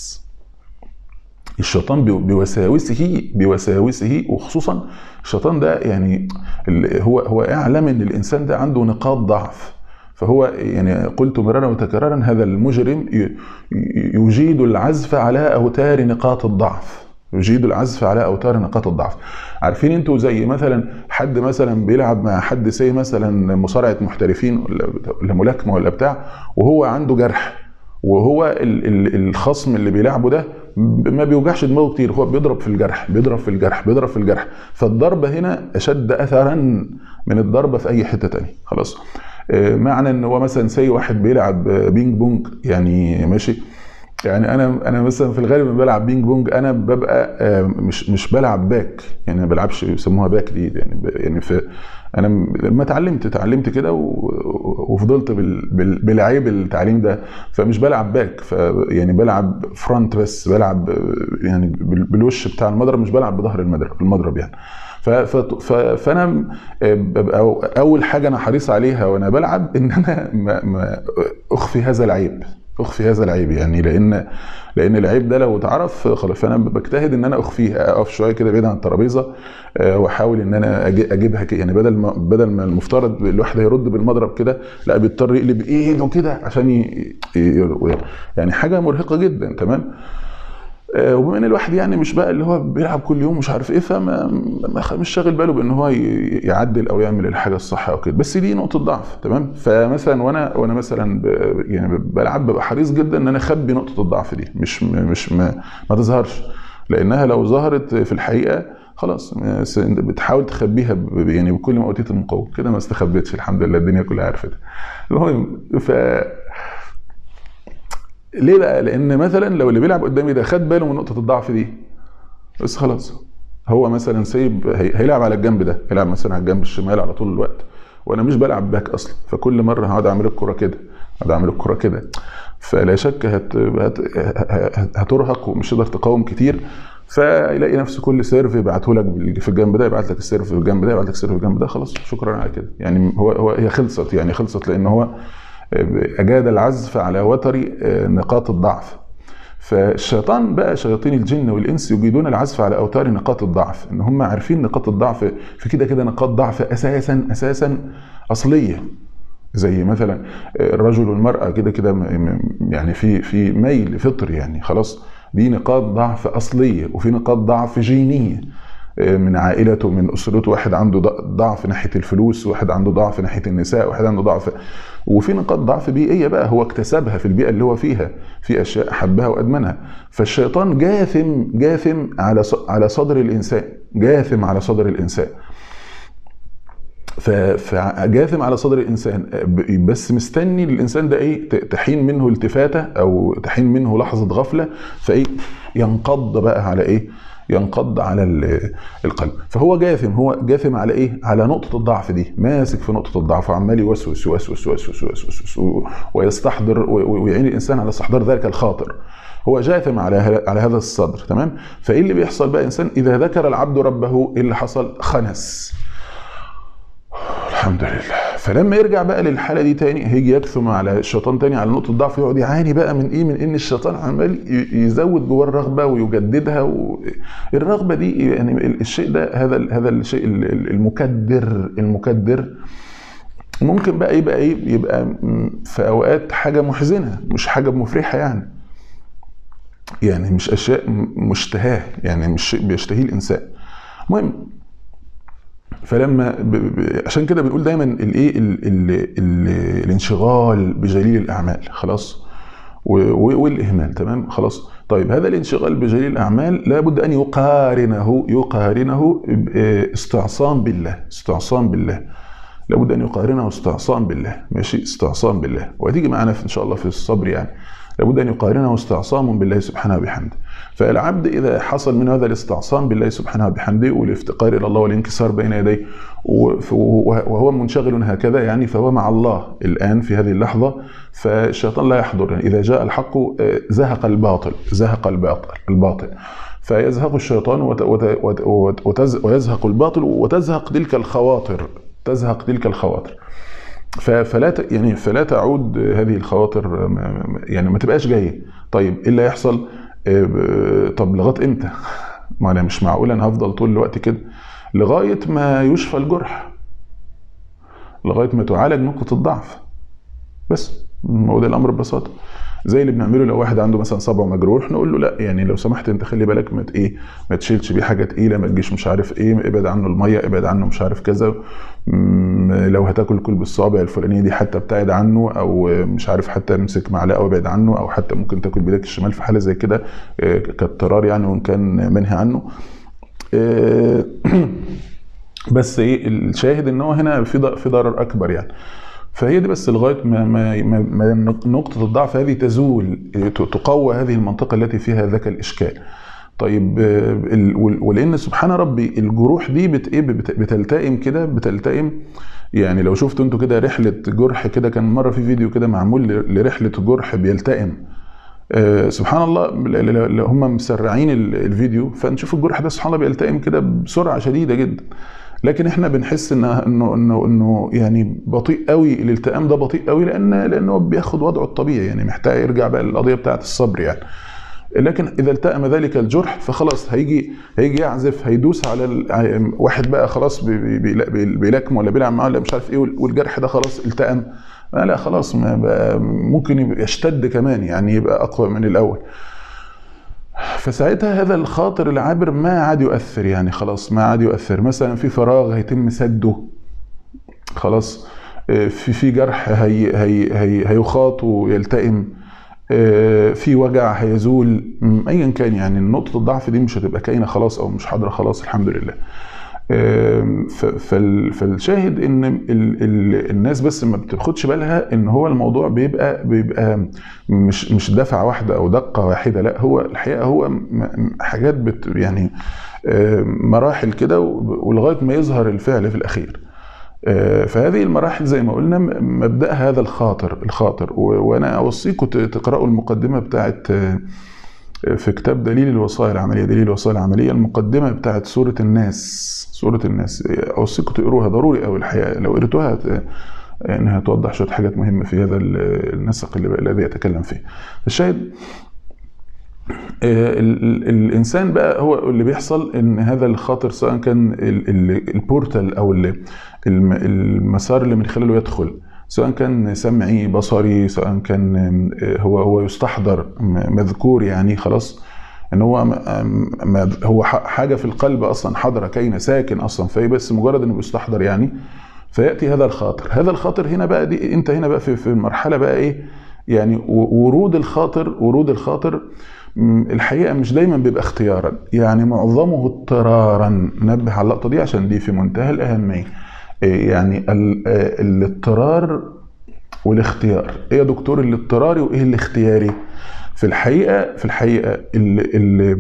الشيطان بو- بوساوسه بوساوسه وخصوصا الشيطان ده يعني ال- هو هو اعلم ان الانسان ده عنده نقاط ضعف فهو يعني قلت مرارا وتكرارا هذا المجرم ي- ي- يجيد العزف على اوتار نقاط الضعف يجيد العزف على اوتار نقاط الضعف عارفين انتوا زي مثلا حد مثلا بيلعب مع حد زي مثلا مصارعه محترفين ولا ولا ملاكمه ولا بتاع وهو عنده جرح وهو ال- ال- الخصم اللي بيلعبه ده ما بيوجعش دماغه كتير هو بيضرب في الجرح بيضرب في الجرح بيضرب في الجرح فالضربة هنا أشد أثرا من الضربة في أي حتة تانية خلاص آه، معنى ان هو مثلا سي واحد بيلعب آه، بينج بونج يعني ماشي يعني انا انا مثلا في الغالب لما بلعب بينج بونج انا ببقى آه، مش مش بلعب باك يعني ما بلعبش بيسموها باك دي يعني ب- يعني في انا م- لما اتعلمت اتعلمت كده و- وفضلت بال- بال- بالعيب التعليم ده فمش بلعب باك ف يعني بلعب فرونت بس بلعب آه، يعني بال- بالوش بتاع المضرب مش بلعب بظهر المضرب المضرب يعني ف- ف- ف- فانا آه، ببقى اول حاجه انا حريص عليها وانا بلعب ان انا ما ما اخفي هذا العيب اخفي هذا العيب يعني لان لان العيب ده لو اتعرف خلاص فانا بجتهد ان انا اخفيه اقف شويه كده بعيد عن الترابيزه آه، واحاول ان انا أجي- اجيبها كده يعني بدل ما بدل ما المفترض الواحد هيرد بالمضرب كده لا بيضطر يقلب ايده كده عشان ي... ي... يعني حاجه مرهقه جدا تمام آه، وبما ان الواحد يعني مش بقى اللي هو بيلعب كل يوم مش عارف ايه فما ما خ- مش شاغل باله بان هو ي- يعدل او يعمل الحاجه الصح او كده بس دي نقطه ضعف تمام فمثلا وانا وانا مثلا ب يعني بلعب ببقى حريص جدا ان انا اخبي نقطه الضعف دي مش مش ما, ما تظهرش لانها لو ظهرت في الحقيقه خلاص س- انت بتحاول تخبيها ب- يعني بكل ما اوتيت من قوه كده ما استخبيتش الحمد لله الدنيا كلها عرفتها المهم ف ليه بقى؟ لأن مثلا لو اللي بيلعب قدامي ده خد باله من نقطة الضعف دي بس خلاص هو مثلا سايب هي- هيلعب على الجنب ده هيلعب مثلا على الجنب الشمال على طول الوقت وانا مش بلعب باك اصلا فكل مره هقعد اعمل الكره كده هقعد اعمل الكره كده فلا شك هت... هت... هت... هترهق ومش هتقدر تقاوم كتير فيلاقي نفسه كل سيرف يبعته لك بال- في الجنب ده يبعت لك السيرف في الجنب ده يبعت لك السيرف في الجنب ده خلاص شكرا على كده يعني هو هو هي خلصت يعني خلصت لان هو اجاد العزف على وتر نقاط الضعف فالشيطان بقى شياطين الجن والانس يجيدون العزف على اوتار نقاط الضعف ان هم عارفين نقاط الضعف في كده كده نقاط ضعف اساسا اساسا اصليه زي مثلا الرجل والمراه كده كده م- م- يعني في في ميل فطري يعني خلاص دي نقاط ضعف اصليه وفي نقاط ضعف جينيه من عائلته من اسرته واحد عنده ضعف ناحيه الفلوس واحد عنده ضعف ناحيه النساء واحد عنده ضعف وفي نقاط ضعف بيئيه بقى هو اكتسبها في البيئه اللي هو فيها في اشياء حبها وادمنها فالشيطان جاثم جاثم على على صدر الانسان جاثم على صدر الانسان فجاثم على صدر الانسان بس مستني الانسان ده ايه تحين منه التفاته او تحين منه لحظه غفله فايه ينقض بقى على ايه ينقض على القلب فهو جاثم هو جاثم على ايه على نقطه الضعف دي ماسك في نقطه الضعف وعمال يوسوس يوسوس يوسوس يوسوس ويستحضر ويعين الانسان على استحضار ذلك الخاطر هو جاثم على على هذا الصدر تمام فايه اللي بيحصل بقى انسان اذا ذكر العبد ربه ايه اللي حصل خنس الحمد لله فلما يرجع بقى للحاله دي تاني هيجي يكثم على الشيطان تاني على نقطه ضعف يقعد يعاني بقى من ايه من ان الشيطان عمال يزود جواه الرغبه ويجددها و... الرغبه دي يعني الشيء ده هذا هذا الشيء المكدر المكدر ممكن بقى يبقى ايه يبقى في اوقات حاجه محزنه مش حاجه مفرحه يعني يعني مش اشياء مشتهاه يعني مش شيء بيشتهيه الانسان المهم فلما ب... ب... عشان كده بنقول دايما الايه ال... ال... ال... الانشغال بجليل الاعمال خلاص و... و... والاهمال تمام خلاص طيب هذا الانشغال بجليل الاعمال لابد ان يقارنه يقارنه استعصام بالله استعصام بالله لابد ان يقارنه استعصام بالله ماشي استعصام بالله وهتيجي معانا ان شاء الله في الصبر يعني لابد ان يقارنه استعصام بالله سبحانه وبحمده فالعبد اذا حصل منه هذا الاستعصام بالله سبحانه وبحمده والافتقار الى الله والانكسار بين يديه وهو منشغل هكذا يعني فهو مع الله الان في هذه اللحظه فالشيطان لا يحضر يعني اذا جاء الحق زهق الباطل زهق الباطل الباطل فيزهق الشيطان ويزهق الباطل وتزهق تلك الخواطر تزهق تلك الخواطر فلا يعني فلا تعود هذه الخواطر يعني ما تبقاش جايه طيب ايه اللي هيحصل طب لغايه امتى ما انا مش معقول انا هفضل طول الوقت كده لغايه ما يشفى الجرح لغايه ما تعالج نقطه الضعف بس هو ده الامر ببساطه زي اللي بنعمله لو واحد عنده مثلا صبعه مجروح نقول له لا يعني لو سمحت انت خلي بالك ما ايه ما تشيلش بيه حاجه تقيله ما تجيش مش عارف ايه ابعد عنه الميه ابعد عنه مش عارف كذا لو هتاكل كل بالصابع الفلانيه دي حتى ابتعد عنه او مش عارف حتى امسك معلقه وابعد عنه او حتى ممكن تاكل بايدك الشمال في حاله زي كده كاضطرار يعني وان كان منهي عنه بس ايه الشاهد ان هو هنا في في ضرر اكبر يعني فهي دي بس لغايه ما ما, ما نقطه الضعف هذه تزول تقوى هذه المنطقه التي فيها ذاك الاشكال. طيب ولان سبحان ربي الجروح دي بت ايه بتلتئم كده بتلتئم يعني لو شفتوا انتوا كده رحله جرح كده كان مره في فيديو كده معمول لرحله جرح بيلتئم آه سبحان الله هم مسرعين الفيديو فنشوف الجرح ده سبحان الله بيلتئم كده بسرعه شديده جدا لكن احنا بنحس ان انه انه انه يعني بطيء قوي الالتئام ده بطيء قوي لان لانه بياخد وضعه الطبيعي يعني محتاج يرجع بقى للقضيه بتاعه الصبر يعني لكن اذا التئم ذلك الجرح فخلاص هيجي هيجي يعزف هيدوس على واحد بقى خلاص بيلاكم ولا بيلعب معاه ولا مش عارف ايه والجرح ده خلاص التئم لا خلاص ما بقى ممكن يبقى يشتد كمان يعني يبقى اقوى من الاول فساعتها هذا الخاطر العابر ما عاد يؤثر يعني خلاص ما عاد يؤثر مثلا في فراغ هيتم سده خلاص في في جرح هي هي هي هيخاط ويلتئم في وجع هيزول ايا كان يعني نقطه الضعف دي مش هتبقى كاينه خلاص او مش حاضره خلاص الحمد لله فالشاهد ان ال ال الناس بس ما بتاخدش بالها ان هو الموضوع بيبقى بيبقى مش مش دفعه واحده او دقه واحده لا هو الحقيقه هو حاجات بت يعني مراحل كده ولغايه ما يظهر الفعل في الاخير فهذه المراحل زي ما قلنا مبداها هذا الخاطر الخاطر وانا اوصيكم تقراوا المقدمه بتاعت في كتاب دليل الوصايا العمليه دليل الوصايا العمليه المقدمه بتاعت سوره الناس سوره الناس اوصيكم تقروها ضروري قوي الحقيقه لو قريتوها انها توضح شويه حاجات مهمه في هذا النسق الذي يتكلم فيه الشاهد الانسان بقى هو اللي بيحصل ان هذا الخاطر سواء كان البورتال او المسار اللي من خلاله يدخل سواء كان سمعي بصري سواء كان هو هو يستحضر مذكور يعني خلاص ان هو م- ما هو ح- حاجه في القلب اصلا حاضره كاين ساكن اصلا فهي بس مجرد انه بيستحضر يعني فياتي هذا الخاطر هذا الخاطر هنا بقى دي انت هنا بقى في في المرحله بقى ايه يعني و- ورود الخاطر ورود الخاطر م، الحقيقه مش دايما بيبقى اختيارا يعني معظمه اضطرارا نبه على اللقطه دي عشان دي في منتهى الاهميه إيه يعني ال- آه، الاضطرار والاختيار ايه يا دكتور الاضطراري وايه الاختياري في الحقيقه في الحقيقه اللي اللي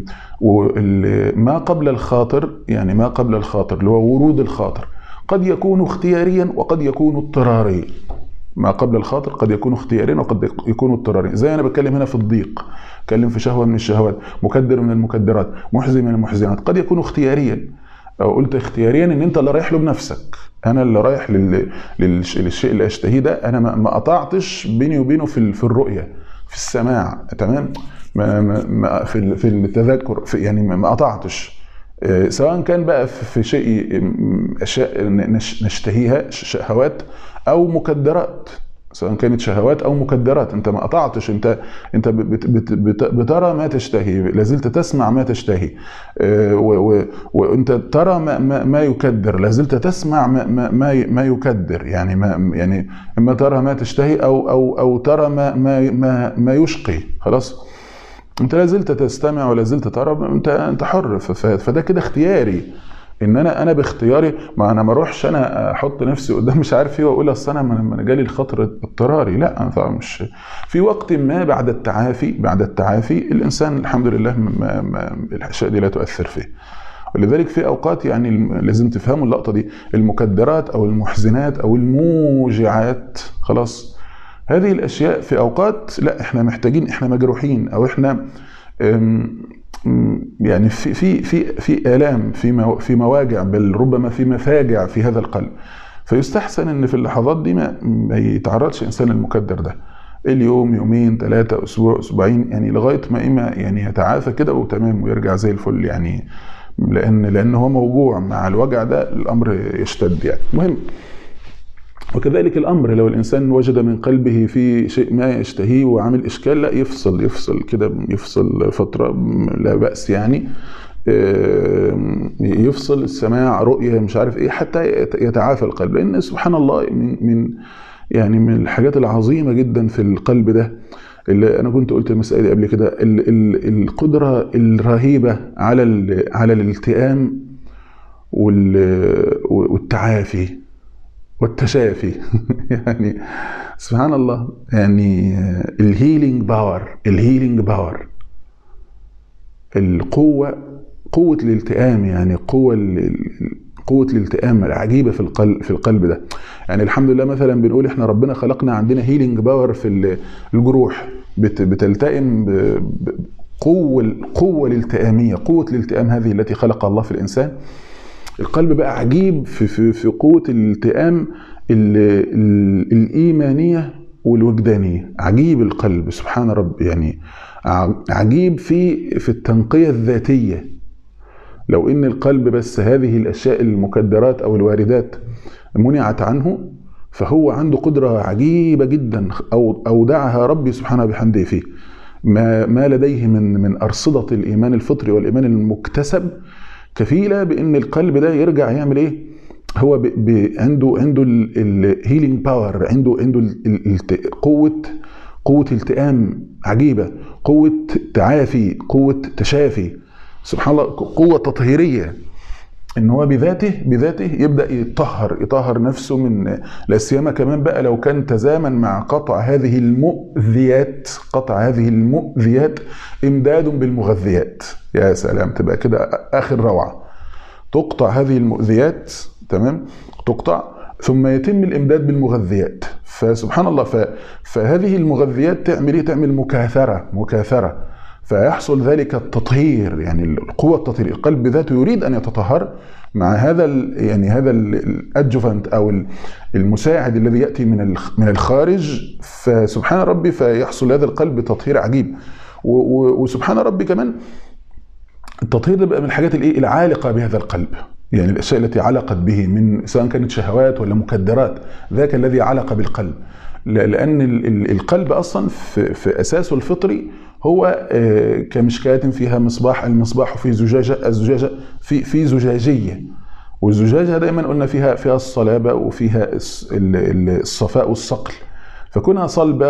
واللي ما قبل الخاطر يعني ما قبل الخاطر اللي هو ورود الخاطر قد يكون اختياريا وقد يكون اضطراريا ما قبل الخاطر قد يكون اختياريا وقد يكون اضطراريا زي انا بتكلم هنا في الضيق بتكلم في شهوه من الشهوات مكدر من المكدرات محزن من المحزنات قد يكون اختياريا او قلت اختياريا ان انت اللي رايح له بنفسك انا اللي رايح لل... للش... للشيء اللي اشتهيه ده انا ما ما قطعتش بيني وبينه في ال- في الرؤيه في السماع تمام ما ما ما في ال- في التذكر في يعني ما ما قطعتش آه، سواء كان بقى في في شيء م، اشياء نش- نشتهيها ش- شهوات او مكدرات سواء كانت شهوات او مكدرات انت ما قطعتش انت انت بت بت بت بترى ما تشتهي لازلت تسمع ما تشتهي آه، و- و- وانت ترى ما, ما, ما يكدر لازلت تسمع ما, ما, ما ما يكدر يعني ما يعني اما ترى ما تشتهي او او او ترى ما ما ما, ما يشقي خلاص انت لازلت تستمع ولازلت ترى انت انت حر ف- ف- فده كده اختياري ان انا انا باختياري ما انا ما اروحش انا احط نفسي قدام مش عارف ايه واقول اصل انا ما انا جالي الخطر اضطراري لا أنا طبعا مش في وقت ما بعد التعافي بعد التعافي الانسان الحمد لله ما ما الاشياء دي لا تؤثر فيه ولذلك في اوقات يعني الم- لازم تفهموا اللقطه دي المكدرات او المحزنات او الموجعات خلاص هذه الاشياء في اوقات لا احنا محتاجين احنا مجروحين او احنا أم، أم، يعني في في في في الام في مو- في مواجع بل ربما في مفاجع في هذا القلب فيستحسن ان في اللحظات دي ما, ما يتعرضش انسان المكدر ده اليوم يومين ثلاثة أسبوع أسبوعين يعني لغاية ما إما يعني يتعافى كده وتمام ويرجع زي الفل يعني لأن لأن هو موجوع مع الوجع ده الأمر يشتد يعني المهم وكذلك الامر لو الانسان وجد من قلبه في شيء ما يشتهيه وعامل اشكال لا يفصل يفصل كده يفصل فتره لا باس يعني آم، يفصل السماع رؤيه مش عارف ايه حتى يت- يتعافى القلب لان سبحان الله من من يعني من الحاجات العظيمه جدا في القلب ده اللي انا كنت قلت المساله دي قبل كده ال- ال- القدره الرهيبه على ال- على الالتئام وال- والتعافي والتشافي يعني سبحان الله يعني الهيلينج باور الهيلينج باور القوة قوة الالتئام يعني قوة ال- قوة الالتئام العجيبة في القلب في القلب ده يعني الحمد لله مثلا بنقول احنا ربنا خلقنا عندنا هيلينج باور في ال- الجروح بت- بتلتئم ب- ب- قوة القوة الالتئامية قوة الالتئام هذه التي خلق الله في الإنسان القلب بقى عجيب في في في قوه الالتئام ال- ال- الايمانيه والوجدانيه عجيب القلب سبحان رب يعني ع- عجيب في في التنقيه الذاتيه لو ان القلب بس هذه الاشياء المكدرات او الواردات منعت عنه فهو عنده قدره عجيبه جدا او اودعها ربي سبحانه بحمده فيه ما ما لديه من من ارصده الايمان الفطري والايمان المكتسب كفيله بان القلب ده يرجع يعمل ايه؟ هو ب ب عنده عنده الهيلينج باور عنده عنده ال- ال- الت- قوه قوه التئام عجيبه قوه تعافي قوه تشافي سبحان الله قوه تطهيريه ان هو بذاته بذاته يبدا يطهر يطهر نفسه من لا سيما كمان بقى لو كان تزامن مع قطع هذه المؤذيات قطع هذه المؤذيات امداد بالمغذيات يا سلام تبقى كده اخر روعه تقطع هذه المؤذيات تمام تقطع ثم يتم الامداد بالمغذيات فسبحان الله ف... فهذه المغذيات تعمل ايه تعمل مكاثره مكاثره فيحصل ذلك التطهير يعني القوة التطهير القلب ذاته يريد أن يتطهر مع هذا ال يعني هذا الادجوفنت او ال- المساعد الذي ياتي من الخ- من الخارج فسبحان ربي فيحصل هذا القلب تطهير عجيب و- و- وسبحان ربي كمان التطهير ده بقى من الحاجات الايه العالقه بهذا القلب يعني الاشياء التي علقت به من سواء كانت شهوات ولا مكدرات ذاك الذي علق بالقلب ل- لان ال- ال- القلب اصلا في, في اساسه الفطري هو آه، كمشكاة فيها مصباح المصباح في زجاجه الزجاجه في في زجاجيه والزجاجه دايما قلنا فيها فيها الصلابه وفيها الص- ال- ال- الصفاء والصقل فكونها صلبه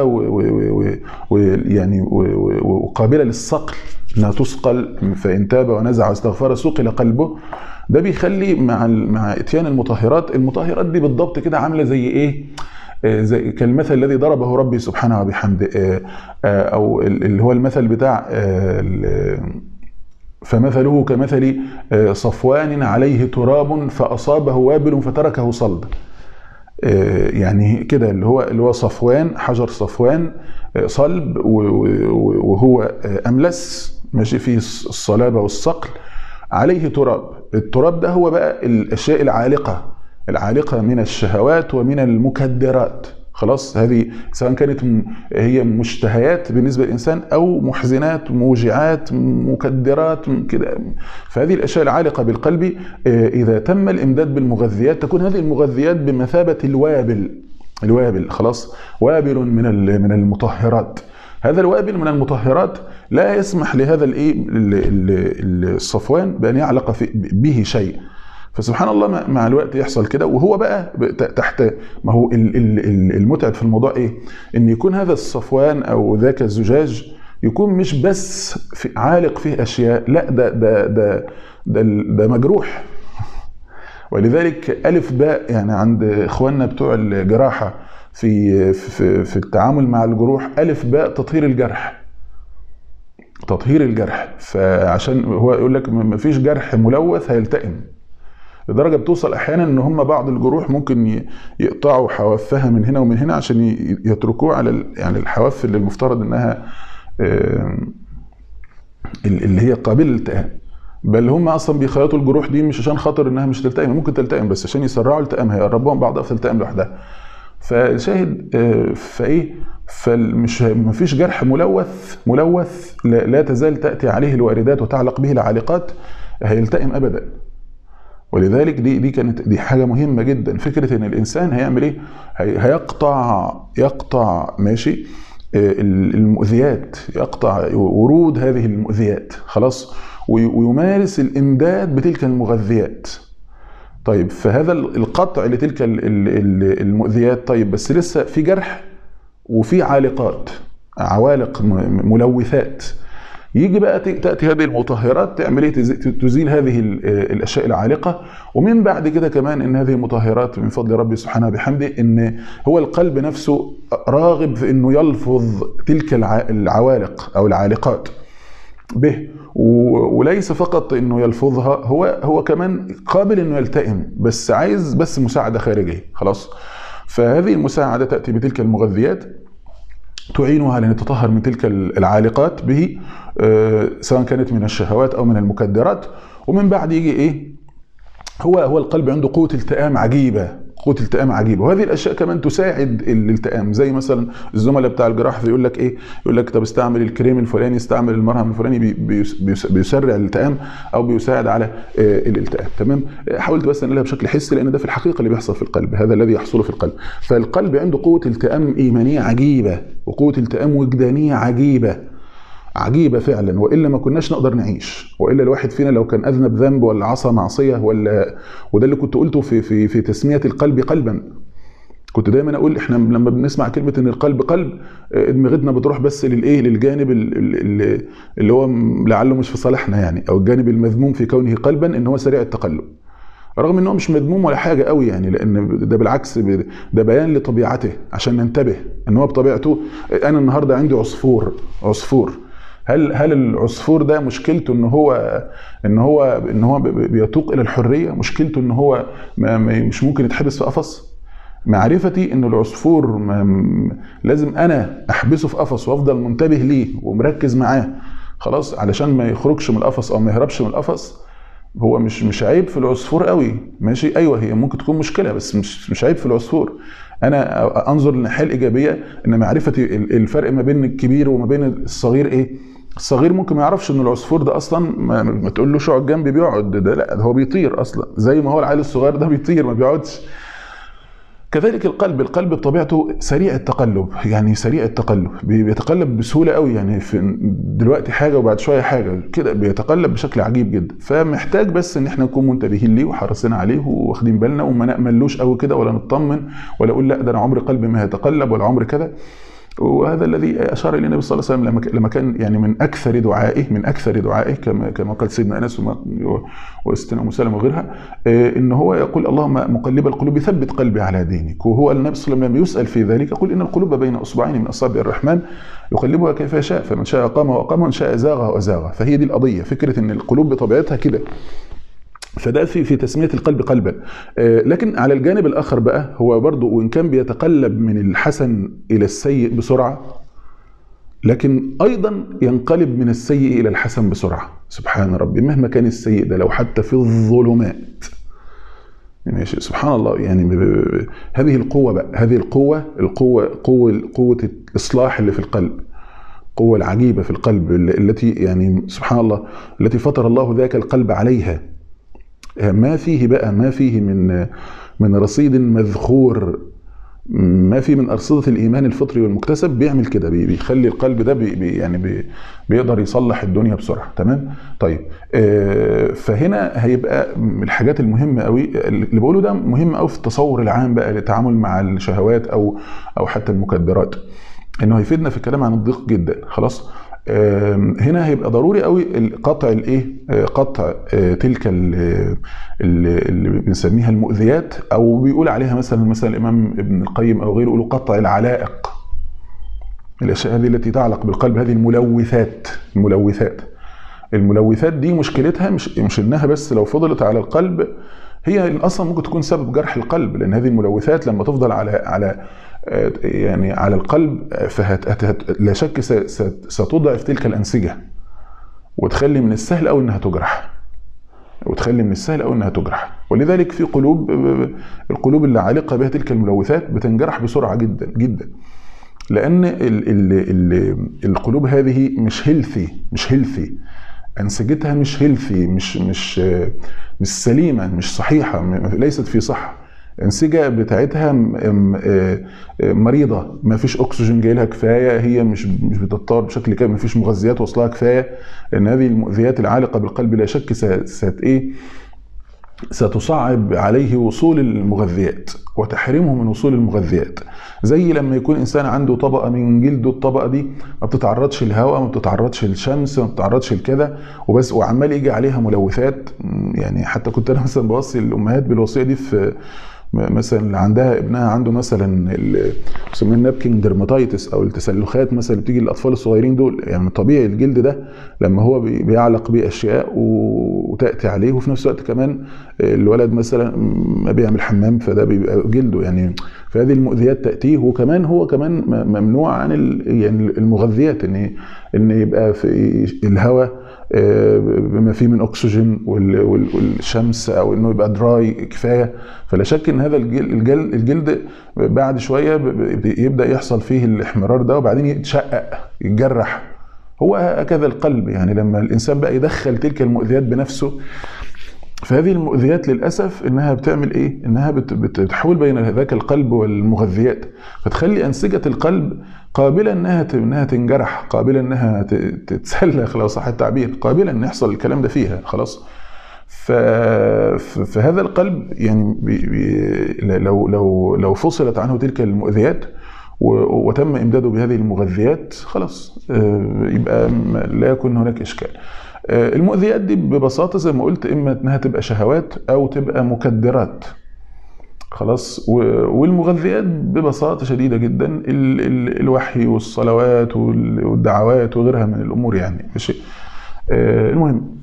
ويعني وقابله للصقل انها تثقل فان تاب ونزع واستغفر سقل قلبه ده بيخلي مع ال- مع اتيان المطهرات المطهرات دي بالضبط كده عامله زي ايه آه، زي كالمثل الذي ضربه ربي سبحانه وبحمده آه، آه، او ال- اللي هو المثل بتاع آه، ال- فمثله كمثل آه، صفوان عليه تراب فاصابه وابل فتركه صلدا آه، يعني كده اللي هو اللي هو صفوان حجر صفوان آه، صلب و- و- وهو آه، املس ماشي فيه الصلابه والصقل عليه تراب التراب ده هو بقى الاشياء العالقه العالقه من الشهوات ومن المكدرات خلاص هذه سواء كانت م- هي مشتهيات بالنسبه للانسان او محزنات موجعات مكدرات م- كده فهذه الاشياء العالقه بالقلب آه، اذا تم الامداد بالمغذيات تكون هذه المغذيات بمثابه الوابل الوابل خلاص وابل من ال- من المطهرات هذا الوابل من المطهرات لا يسمح لهذا الايه ال- ال- الصفوان بان يعلق في به شيء فسبحان الله مع- مع الوقت يحصل كده وهو بقى ب- ت- تحت ما هو ال- ال- ال- المتعب في الموضوع ايه؟ ان يكون هذا الصفوان او ذاك الزجاج يكون مش بس في عالق فيه اشياء لا ده ده ده ده, ده مجروح ولذلك الف باء يعني عند اخواننا بتوع الجراحه في في في التعامل مع الجروح الف باء تطهير الجرح تطهير الجرح فعشان هو يقول لك ما فيش جرح ملوث هيلتئم لدرجه بتوصل احيانا ان هم بعض الجروح ممكن ي- يقطعوا حوافها من هنا ومن هنا عشان ي- يتركوه على ال- يعني الحواف اللي المفترض انها آم، ال- اللي هي قابله للالتئام بل هم اصلا بيخيطوا الجروح دي مش عشان خاطر انها مش تلتئم ممكن تلتئم بس عشان يسرعوا التئامها يقربوهم بعضها فتلتئم لوحدها فالشاهد آه، فايه فمش مفيش جرح ملوث ملوث لا لا تزال تاتي عليه الواردات وتعلق به العالقات هيلتئم ابدا ولذلك دي دي كانت دي حاجه مهمه جدا فكره ان الانسان هيعمل ايه هي- هيقطع يقطع ماشي آه، المؤذيات يقطع ورود هذه المؤذيات خلاص وي- ويمارس الامداد بتلك المغذيات طيب فهذا القطع لتلك ال- ال- ال- المؤذيات طيب بس لسه في جرح وفي عالقات عوالق م- ملوثات يجي بقى ت- تاتي هذه المطهرات تعمل ايه تز- تزيل هذه ال- الاشياء العالقه ومن بعد كده كمان ان هذه المطهرات من فضل ربي سبحانه وبحمده ان هو القلب نفسه راغب في انه يلفظ تلك الع- العوالق او العالقات به و- وليس فقط انه يلفظها هو هو كمان قابل انه يلتئم بس عايز بس مساعده خارجيه خلاص فهذه المساعده تاتي بتلك المغذيات تعينه على ان يتطهر من تلك العالقات به آه، سواء كانت من الشهوات او من المكدرات ومن بعد يجي ايه هو هو القلب عنده قوه التئام عجيبه قوه التئام عجيبه وهذه الاشياء كمان تساعد الالتئام زي مثلا الزملاء بتاع الجراحه يقول لك ايه يقول لك طب استعمل الكريم الفلاني استعمل المرهم الفلاني بي- بيس- بيس- بيسرع الالتئام او بيساعد على آه، الالتئام تمام آه، حاولت بس انقلها بشكل حسي لان ده في الحقيقه اللي بيحصل في القلب هذا الذي يحصل في القلب فالقلب عنده قوه التئام ايمانيه عجيبه وقوه التئام وجدانيه عجيبه عجيبة فعلا وإلا ما كناش نقدر نعيش وإلا الواحد فينا لو كان أذنب ذنب ولا عصى معصية ولا وده اللي كنت قلته في في في تسمية القلب قلبا كنت دايما اقول احنا لما بنسمع كلمه ان القلب قلب آه، دماغتنا بتروح بس للايه للجانب ال- ال- ال- اللي هو م- لعله مش في صالحنا يعني او الجانب المذموم في كونه قلبا ان هو سريع التقلب رغم ان هو مش مذموم ولا حاجه قوي يعني لان ده بالعكس ب- ده بيان لطبيعته عشان ننتبه ان هو بطبيعته انا النهارده عندي عصفور عصفور هل هل العصفور ده مشكلته ان هو ان هو ان هو ب- ب- بيتوق الى الحريه مشكلته ان هو ما ما- مش ممكن يتحبس في قفص معرفتي ان العصفور ما م- لازم انا احبسه في قفص وافضل منتبه ليه ومركز معاه خلاص علشان ما يخرجش من القفص او ما يهربش من القفص هو مش مش عيب في العصفور قوي ماشي ايوه هي ممكن تكون مشكله بس مش مش عيب في العصفور انا انظر للناحيه الايجابيه ان معرفتي ال- الفرق ما بين الكبير وما بين الصغير ايه الصغير ممكن ما يعرفش ان العصفور ده اصلا ما, ما تقولوش اقعد جنبي بيقعد ده لا ده هو بيطير اصلا زي ما هو العيل الصغير ده بيطير ما بيقعدش كذلك القلب القلب بطبيعته سريع التقلب يعني سريع التقلب بي- بيتقلب بسهوله قوي يعني في دلوقتي حاجه وبعد شويه حاجه كده بيتقلب بشكل عجيب جدا فمحتاج بس ان احنا نكون منتبهين ليه وحريصين عليه واخدين بالنا وما ناملوش قوي كده ولا نطمن ولا اقول لا ده انا عمري قلبي ما هيتقلب ولا عمري كذا وهذا الذي اشار اليه النبي صلى الله عليه وسلم لما لما كان يعني من اكثر دعائه من اكثر دعائه كما كما قال سيدنا انس وما- وستنا ام سلمه وغيرها آه، ان هو يقول اللهم مقلب القلوب ثبت قلبي على دينك وهو النبي صلى الله عليه وسلم يسال في ذلك يقول ان القلوب بين اصبعين من اصابع الرحمن يقلبها كيف يشاء فمن شاء اقام واقام ومن شاء زاغ وازاغ فهي دي القضيه فكره ان القلوب بطبيعتها كده فده في في تسميه القلب قلبا آه، لكن على الجانب الاخر بقى هو برضه وان كان بيتقلب من الحسن الى السيء بسرعه لكن ايضا ينقلب من السيء الى الحسن بسرعه سبحان ربي مهما كان السيء ده لو حتى في الظلمات يعني سبحان الله يعني ب- ب- ب- هذه القوه بقى هذه القوه القوه قوه قوه الاصلاح اللي في القلب القوه العجيبه في القلب التي يعني سبحان الله التي فطر الله ذاك القلب عليها ما فيه بقى ما فيه من من رصيد مذخور ما في من أرصدة الإيمان الفطري والمكتسب بيعمل كده بي- بيخلي القلب ده بي بي يعني بي بيقدر يصلح الدنيا بسرعة تمام طيب آه، فهنا هيبقى من الحاجات المهمة قوي اللي بقوله ده مهم قوي في التصور العام بقى للتعامل مع الشهوات أو أو حتى المكدرات انه هيفيدنا في الكلام عن الضيق جدا خلاص آم، هنا هيبقى ضروري قوي ال- قطع الايه آه، قطع آه، تلك ال- ال- اللي بنسميها المؤذيات او بيقول عليها مثلا مثلا الامام ابن القيم او غيره يقولوا قطع العلائق الاشياء هذه التي تعلق بالقلب هذه الملوثات الملوثات الملوثات دي مشكلتها مش مش انها بس لو فضلت على القلب هي اصلا ممكن تكون سبب جرح القلب لان هذه الملوثات لما تفضل على على آه، يعني على القلب آه، فهت هت- هت- لا شك س- س- ستضعف تلك الانسجه وتخلي من السهل قوي انها تجرح وتخلي من السهل قوي انها تجرح ولذلك في قلوب القلوب اللي عالقه بها تلك الملوثات بتنجرح بسرعه جدا جدا لان ال ال ال القلوب هذه مش هيلثي مش هيلثي انسجتها مش هيلثي مش مش مش سليمه مش صحيحه م- ليست في صحه الانسجه بتاعتها م- م- آه، آه، مريضه ما فيش اكسجين جاي لها كفايه هي مش مش بتتطور بشكل كامل ما فيش مغذيات واصلها كفايه لان هذه المؤذيات العالقه بالقلب لا شك س- ست ايه ستصعب عليه وصول المغذيات وتحرمه من وصول المغذيات زي لما يكون انسان عنده طبقه من جلده الطبقه دي ما بتتعرضش للهواء ما بتتعرضش للشمس ما بتتعرضش لكذا وبس وعمال يجي عليها ملوثات م، يعني حتى كنت انا مثلا بوصي الامهات بالوصيه دي في م- مثلا اللي عندها ابنها عنده مثلا ال- بيسموها النابكينج ديرماتايتس او التسلخات مثلا اللي بتيجي للاطفال الصغيرين دول يعني طبيعي الجلد ده لما هو بي- بيعلق بيه اشياء و- وتاتي عليه وفي نفس الوقت كمان الولد مثلا ما بيعمل حمام فده بيبقى جلده يعني فهذه المؤذيات تاتيه وكمان هو كمان م- ممنوع عن ال- يعني المغذيات ان ان يبقى في الهواء آه، بما فيه من اكسجين وال- وال- والشمس او انه يبقى دراي كفايه فلا شك ان هذا الجل- الجل- الجلد بعد شويه ب- ب- يبدا يحصل فيه الاحمرار ده وبعدين يتشقق يتجرح هو هكذا القلب يعني لما الانسان بقى يدخل تلك المؤذيات بنفسه فهذه المؤذيات للاسف انها بتعمل ايه؟ انها بت- بت- بتحول بين ذاك القلب والمغذيات فتخلي انسجه القلب قابله انها ت- انها تنجرح، قابله انها ت- تتسلخ لو صح التعبير، قابله ان يحصل الكلام ده فيها خلاص. ف... ف- فهذا القلب يعني بي... بي... لو لو لو فصلت عنه تلك المؤذيات و- وتم امداده بهذه المغذيات خلاص آه، يبقى م- لا يكون هناك اشكال. آه، المؤذيات دي ببساطه زي ما قلت اما انها تبقى شهوات او تبقى مكدرات. خلاص و- والمغذيات ببساطه شديده جدا ال... ال... الوحي والصلوات وال- والدعوات وغيرها من الامور يعني ماشي. آه، المهم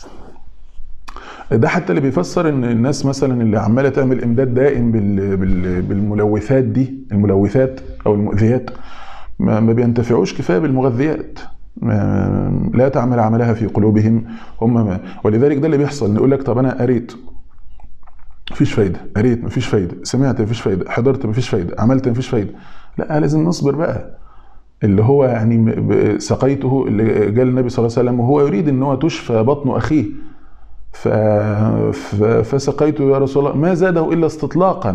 ده حتى اللي بيفسر ان الناس مثلا اللي عماله تعمل امداد دائم بال- بال- بالملوثات دي الملوثات او المؤذيات ما ما بينتفعوش كفايه بالمغذيات ما- لا تعمل عملها في قلوبهم هم ما ولذلك ده اللي بيحصل يقول لك طب انا قريت مفيش فايده قريت مفيش فايده سمعت مفيش فايده حضرت مفيش فايده عملت مفيش فايده لا لازم نصبر بقى اللي هو يعني م- ب- سقيته اللي جاء النبي صلى الله عليه وسلم وهو يريد ان هو تشفى بطن اخيه ف... ف... فسقيته يا رسول الله ما زاده الا استطلاقا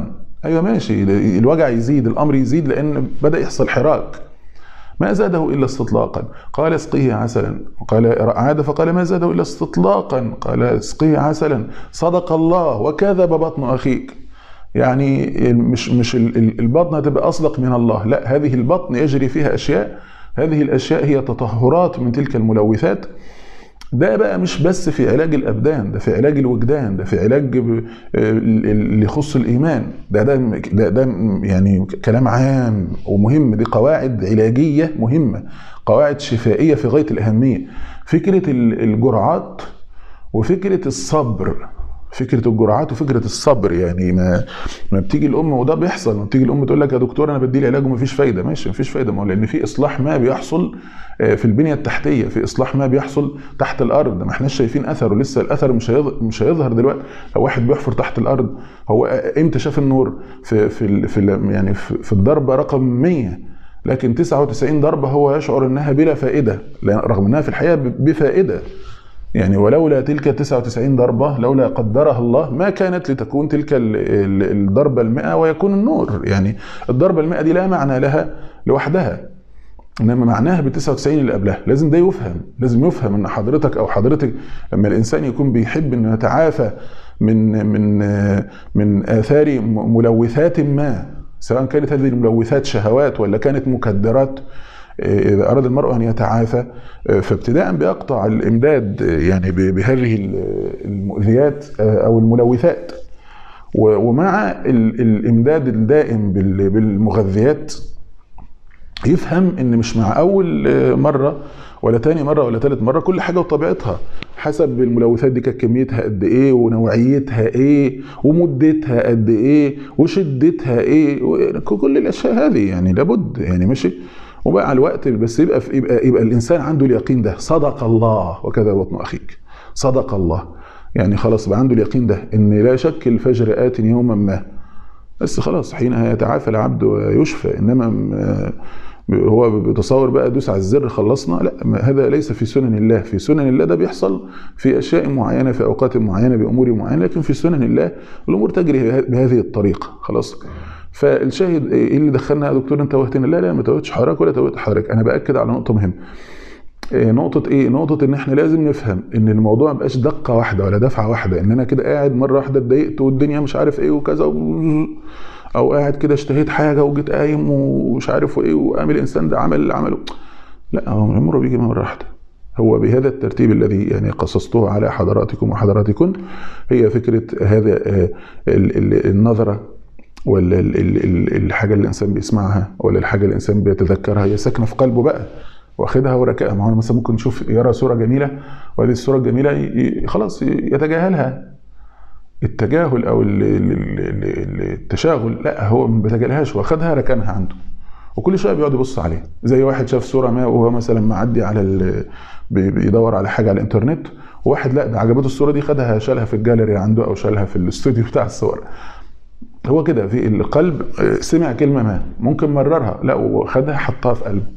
ايوه ماشي الوجع يزيد الامر يزيد لان بدا يحصل حراك ما زاده الا استطلاقا قال اسقيه عسلا قال عاد فقال ما زاده الا استطلاقا قال اسقيه عسلا صدق الله وكذب بطن اخيك يعني مش مش البطن هتبقى اصدق من الله لا هذه البطن يجري فيها اشياء هذه الاشياء هي تطهرات من تلك الملوثات ده بقى مش بس في علاج الابدان ده في علاج الوجدان ده في علاج اللي يخص الايمان ده ده ده, ده يعني كلام عام ومهم دي قواعد علاجيه مهمه قواعد شفائيه في غايه الاهميه فكره الجرعات وفكره الصبر فكره الجرعات وفكره الصبر يعني ما ما بتيجي الام وده بيحصل ما بتيجي الام تقول لك يا دكتور انا بدي لي علاج ومفيش فايده ماشي مفيش فايده ما هو لان في اصلاح ما بيحصل في البنيه التحتيه في اصلاح ما بيحصل تحت الارض ما احناش شايفين اثره لسه الاثر مش مش هيظهر دلوقتي لو واحد بيحفر تحت الارض هو امتى شاف النور في في, في يعني في الضربه رقم 100 لكن 99 ضربه هو يشعر انها بلا فائده رغم انها في الحقيقه بفائده يعني ولولا تلك 99 ضربة لولا قدرها الله ما كانت لتكون تلك الضربة المئة ويكون النور يعني الضربة المئة دي لا معنى لها لوحدها انما معناها ب 99 اللي قبلها لازم ده يفهم لازم يفهم ان حضرتك او حضرتك لما الانسان يكون بيحب انه يتعافى من من من اثار ملوثات ما سواء كانت هذه الملوثات شهوات ولا كانت مكدرات إذا أراد المرء أن يتعافى فابتداء بيقطع الإمداد يعني بهذه المؤذيات أو الملوثات ومع الإمداد الدائم بالمغذيات يفهم ان مش مع اول مره ولا تاني مره ولا تالت مره كل حاجه وطبيعتها حسب الملوثات دي كانت كميتها قد ايه ونوعيتها ايه ومدتها قد ايه وشدتها ايه كل الاشياء هذه يعني لابد يعني ماشي وبقى الوقت بس يبقى في يبقى يبقى الانسان عنده اليقين ده صدق الله وكذا بطن اخيك صدق الله يعني خلاص بقى عنده اليقين ده ان لا شك الفجر ات يوما ما بس خلاص حينها يتعافى العبد ويشفى انما هو بيتصور بقى دوس على الزر خلصنا لا هذا ليس في سنن الله في سنن الله ده بيحصل في اشياء معينه في اوقات معينه بامور معينه لكن في سنن الله الامور تجري بهذه الطريقه خلاص فالشاهد ايه اللي دخلنا يا دكتور انت وهتنا لا لا ما توهتش حضرتك ولا توهت حضرتك انا باكد على نقطه مهمه نقطة ايه؟ نقطة ان احنا لازم نفهم ان الموضوع ما بقاش دقة واحدة ولا دفعة واحدة ان انا كده قاعد مرة واحدة اتضايقت والدنيا مش عارف ايه وكذا او قاعد كده اشتهيت حاجة وجيت قايم ومش عارف ايه وقام الانسان ده عمل اللي عمله لا هو عمره بيجي مرة واحدة هو بهذا الترتيب الذي يعني قصصته على حضراتكم وحضراتكن هي فكرة هذا النظرة ولا الحاجة اللي الإنسان بيسمعها ولا الحاجة اللي الإنسان بيتذكرها هي ساكنة في قلبه بقى واخدها وركائها ما هو مثلا ممكن يشوف يرى صوره جميله وهذه الصوره الجميله خلاص يتجاهلها التجاهل او التشاغل لا هو ما بيتجاهلهاش واخدها ركنها عنده وكل شويه بيقعد يبص عليها زي واحد شاف صوره ما وهو مثلا معدي على بيدور على حاجه على الانترنت وواحد لا ده عجبته الصوره دي خدها شالها في الجاليري عنده او شالها في الاستوديو بتاع الصور هو كده في القلب سمع كلمه ما ممكن مررها لا وخدها حطها في قلبه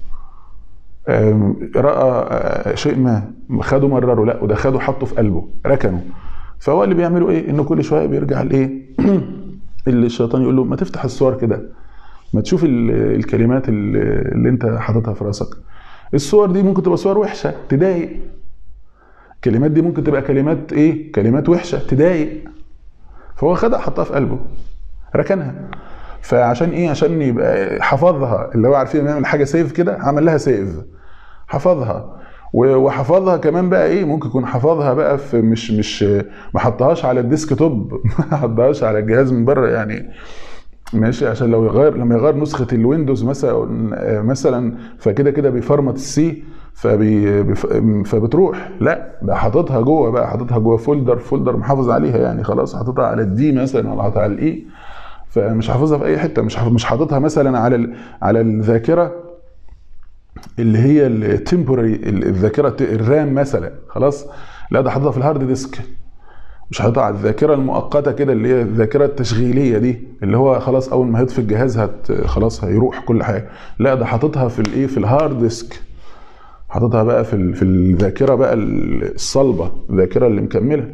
راى شيء ما خده مرره لا وده خده حطه في قلبه ركنه فهو اللي بيعملوا ايه انه كل شويه بيرجع لايه اللي الشيطان يقول له ما تفتح الصور كده ما تشوف الكلمات اللي, اللي انت حاططها في راسك الصور دي ممكن تبقى صور وحشه تضايق الكلمات دي ممكن تبقى كلمات ايه كلمات وحشه تضايق فهو خدها حطها في قلبه ركنها فعشان ايه عشان يبقى حفظها اللي هو عارفين يعمل حاجه سيف كده عمل لها سيف حفظها وحفظها كمان بقى ايه ممكن يكون حفظها بقى في مش مش ما حطهاش على الديسك توب ما حطهاش على الجهاز من بره يعني ماشي عشان لو يغير لما يغير نسخه الويندوز مثلا مثلا فكده كده بيفرمت السي فبي فبتروح لا ده حاططها جوه بقى حاططها جوه فولدر فولدر محافظ عليها يعني خلاص حاططها على الدي مثلا ولا حاططها على الاي فمش حافظها في اي حته مش مش حاططها مثلا على على الذاكره اللي هي التمبوري الذاكره الرام مثلا خلاص لا ده حاططها في الهارد ديسك مش حاططها على الذاكره المؤقته كده اللي هي الذاكره التشغيليه دي اللي هو خلاص اول ما هيطفي الجهاز هت خلاص هيروح كل حاجه لا ده حاططها في الايه في الهارد ديسك حاططها بقى في في الذاكره بقى الصلبه الذاكره اللي مكمله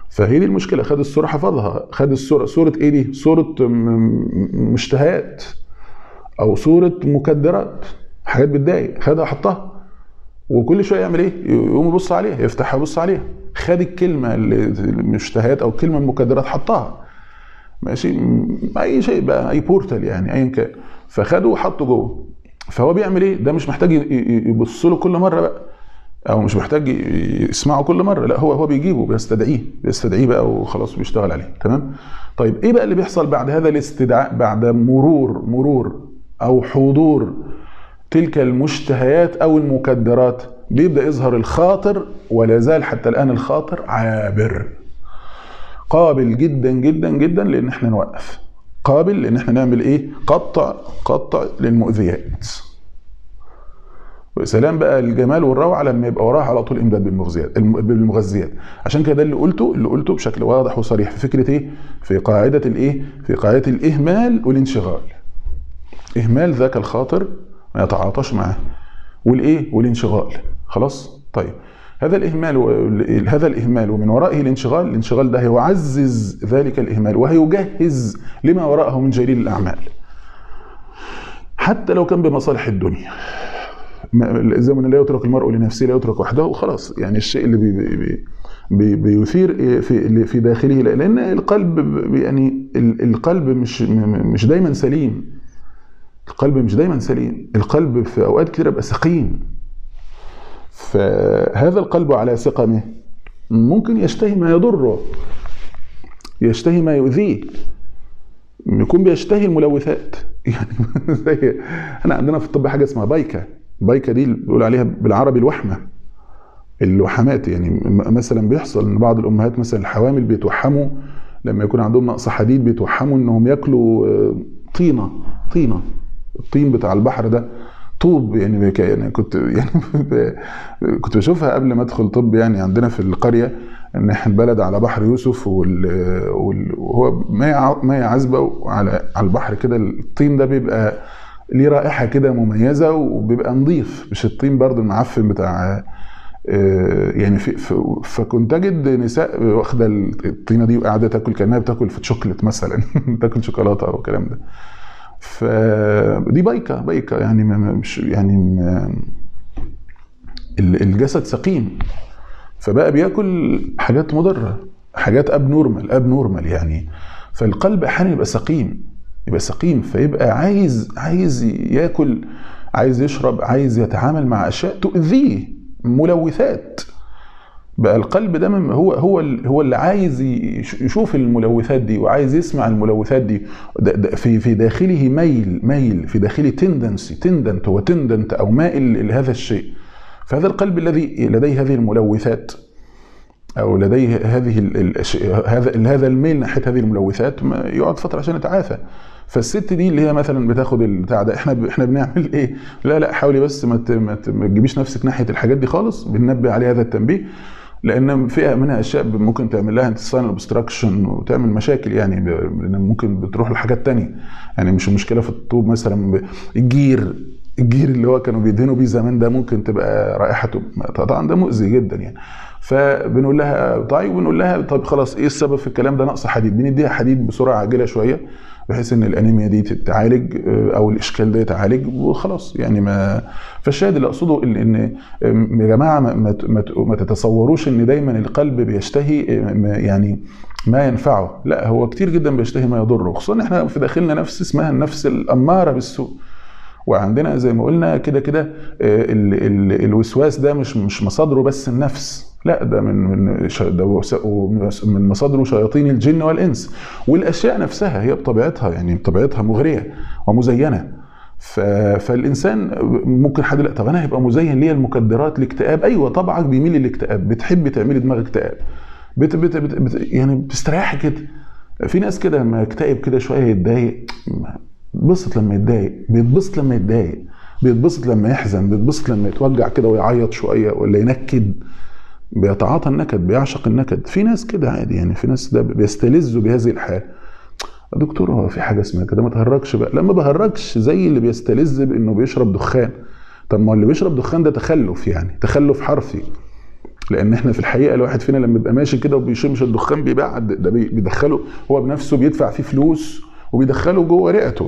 فهي دي المشكله خد الصوره حفظها خد الصوره صوره ايه دي صوره م- م- مشتهيات او صوره مكدرات حاجات بتضايق خدها حطها وكل شويه يعمل ايه يقوم يبص عليها يفتحها يبص عليها خد الكلمه اللي- المشتهيات او الكلمه المكدرات حطها ماشي م- اي شيء بقى اي بورتال يعني ايا كان فخده وحطه جوه فهو بيعمل ايه ده مش محتاج ي- ي- يبص له كل مره بقى او مش محتاج ي- يسمعه كل مره لا هو هو بيجيبه بيستدعيه بيستدعيه بقى وخلاص بيشتغل عليه تمام طيب ايه بقى اللي بيحصل بعد هذا الاستدعاء بعد مرور مرور او حضور تلك المشتهيات او المكدرات بيبدا يظهر الخاطر ولا زال حتى الان الخاطر عابر قابل جدا جدا جدا لان احنا نوقف قابل لان احنا نعمل ايه قطع قطع للمؤذيات وسلام بقى الجمال والروعه لما يبقى وراها على طول امداد بالمغذيات الم- بالمغذيات عشان كده ده اللي قلته اللي قلته بشكل واضح وصريح في فكره ايه في قاعده الايه في قاعده الاهمال والانشغال اهمال ذاك الخاطر ما يتعاطاش معاه والايه والانشغال خلاص طيب هذا الاهمال و... هذا الاهمال ومن ورائه الانشغال الانشغال ده هيعزز ذلك الاهمال وهيجهز لما وراءه من جليل الاعمال حتى لو كان بمصالح الدنيا ما- زي ما لا يترك المرء لنفسه لا يترك وحده خلاص يعني الشيء اللي بي بي بي بيثير في اللي في داخله لان القلب ب- يعني ال- القلب مش م- مش دايما سليم القلب مش دايما سليم القلب في اوقات كتير يبقى سقيم فهذا القلب على سقمه ممكن يشتهي ما يضره يشتهي ما يؤذيه يكون بيشتهي الملوثات يعني زي احنا عندنا في الطب حاجه اسمها بايكا بايكا دي اللي بيقول عليها بالعربي الوحمه الوحمات يعني م- مثلا بيحصل ان بعض الامهات مثلا الحوامل بيتوحموا لما يكون عندهم نقص حديد بيتوحموا انهم ياكلوا آه، طينه طينه الطين بتاع البحر ده طوب يعني بك- يعني كنت يعني ب- كنت بشوفها قبل ما ادخل طب يعني عندنا في القريه ان احنا البلد على بحر يوسف وال- وال- وهو ميه ع- ميه عذبه وعلى على البحر كده الطين ده بيبقى ليه رائحه كده مميزه وبيبقى نظيف مش الطين برضو المعفن بتاع آه، يعني في في- فكنت اجد نساء واخده الطينه دي وقاعده تاكل كانها بتاكل في شوكليت مثلا تاكل شوكولاته او الكلام ده فدي بايكه بايكه يعني ما- ما- مش يعني ما ال- الجسد سقيم فبقى بياكل حاجات مضره حاجات اب نورمال اب نورمال يعني فالقلب احيانا يبقى سقيم يبقى سقيم فيبقى عايز عايز ياكل عايز يشرب عايز يتعامل مع اشياء تؤذيه ملوثات بقى القلب ده من- هو هو ال- هو اللي عايز يش- يشوف الملوثات دي وعايز يسمع الملوثات دي ده ده في في داخله ميل ميل في داخله تندنسي تندنت هو تندنت او مائل لهذا الشيء فهذا القلب الذي لديه هذه الملوثات او لديه هذه ال- ال- الش- هذا هذا الميل ناحيه هذه الملوثات ما يقعد فتره عشان يتعافى فالست دي اللي هي مثلا بتاخد البتاع ده احنا ب- احنا بنعمل ايه؟ لا لا حاولي بس ما ت- ما ت- ما تجيبيش نفسك ناحيه الحاجات دي خالص بننبه عليها هذا التنبيه لان فيها منها اشياء ممكن تعمل لها انتصال اوبستراكشن وتعمل مشاكل يعني ب- لان ممكن بتروح لحاجات تانية يعني مش المشكله في الطوب مثلا ب- الجير الجير اللي هو كانوا بيدهنوا بيه زمان ده ممكن تبقى رائحته طبعا ده مؤذي جدا يعني فبنقول لها طيب وبنقول لها طب خلاص ايه السبب في الكلام ده نقص حديد بنديها حديد بسرعه عاجله شويه بحيث ان الانيميا دي تتعالج آه، او الاشكال ده يتعالج وخلاص يعني ما فالشاهد اللي اقصده ان إن، آم، يا جماعه ما, ما, ما, ما تتصوروش ان دايما القلب بيشتهي آه، ما- يعني ما ينفعه لا هو كتير جدا بيشتهي ما يضره خصوصا احنا في داخلنا نفس اسمها النفس الاماره بالسوء وعندنا زي ما قلنا كده كده آه، ال- ال- الوسواس ده مش مش مصادره بس النفس لا ده من من ش- ده وس- من مصادره شياطين الجن والانس والاشياء نفسها هي بطبيعتها يعني بطبيعتها مغريه ومزينه ف... فالانسان ممكن حد لا طب انا هيبقى مزين ليه المكدرات الاكتئاب ايوه طبعك بيميل للاكتئاب بتحبي تعملي دماغ اكتئاب بت... بت... بت... بت... يعني بتستريحي كده في ناس كده لما يكتئب كده شويه يتضايق بيتبسط لما يتضايق بيتبسط لما يتضايق بيتبسط لما يحزن بيتبسط لما يتوجع كده ويعيط شويه ولا ينكد بيتعاطى النكد بيعشق النكد في ناس كده عادي يعني في ناس ده بيستلذوا بهذه الحال يا دكتور هو في حاجه اسمها كده ما تهرجش بقى لما بهرجش زي اللي بيستلذ بانه بيشرب دخان طب ما اللي بيشرب دخان ده تخلف يعني تخلف حرفي لان احنا في الحقيقه الواحد فينا لما بيبقى ماشي كده وبيشمش الدخان بيبعد ده بي- بيدخله هو بنفسه بيدفع فيه فلوس وبيدخله جوه رئته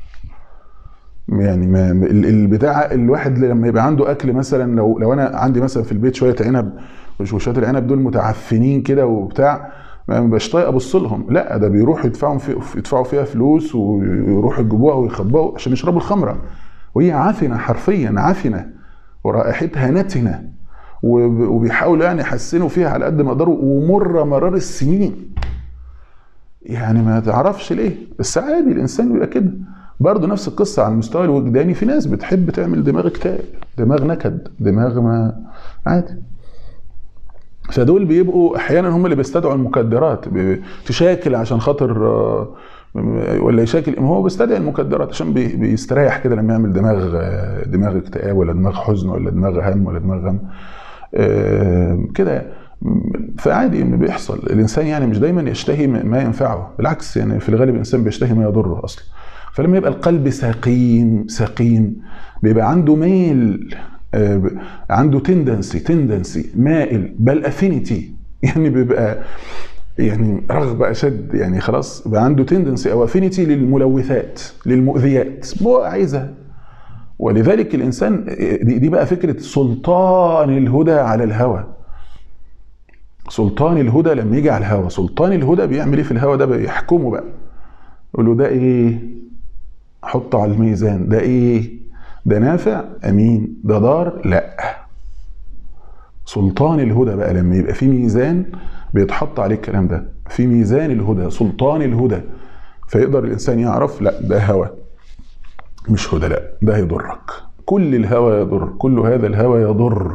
يعني ما ال- البتاع الواحد لما يبقى عنده اكل مثلا لو لو انا عندي مثلا في البيت شويه عنب وشويه العنب دول متعفنين كده وبتاع ما بقاش طايق ابص لهم لا ده بيروحوا يدفعوا في يدفعوا فيها فلوس ويروحوا يجيبوها ويخبوها عشان يشربوا الخمره وهي عفنه حرفيا عفنه ورائحتها نتنه وب- وبيحاولوا يعني يحسنوا فيها على قد ما يقدروا ومر مرار السنين يعني ما تعرفش ليه بس عادي الانسان بيبقى كده برضه نفس القصه على المستوى الوجداني في ناس بتحب تعمل دماغ اكتئاب دماغ نكد دماغ ما عادي فدول بيبقوا احيانا هم اللي بيستدعوا المكدرات ب- تشاكل عشان خاطر آه، ولا يشاكل ما هو بيستدعي المكدرات عشان بي- بيستريح كده لما يعمل دماغ آه، دماغ اكتئاب ولا دماغ حزن ولا دماغ هم ولا دماغ غم آه، كده فعادي إن بيحصل الانسان يعني مش دايما يشتهي ما ينفعه بالعكس يعني في الغالب الانسان بيشتهي ما يضره اصلا فلما يبقى القلب سقيم سقيم بيبقى عنده ميل آه، ب- عنده تندنسي تندنسي مائل بل افينيتي يعني بيبقى يعني رغبه اشد يعني خلاص بقى عنده تندنسي او افينيتي للملوثات للمؤذيات هو عايزها ولذلك الانسان دي, دي بقى فكره سلطان الهدى على الهوى سلطان الهدى لما يجي على الهوى سلطان الهدى بيعمل ايه في الهوى ده بيحكمه بقى يقول له ده ايه حطه على الميزان ده ايه ده نافع امين ده ضار لا سلطان الهدى بقى لما يبقى في ميزان بيتحط عليه الكلام ده في ميزان الهدى سلطان الهدى فيقدر الانسان يعرف لا ده هوى مش هدى لا ده هيضرك كل الهوى يضر كل هذا الهوى يضر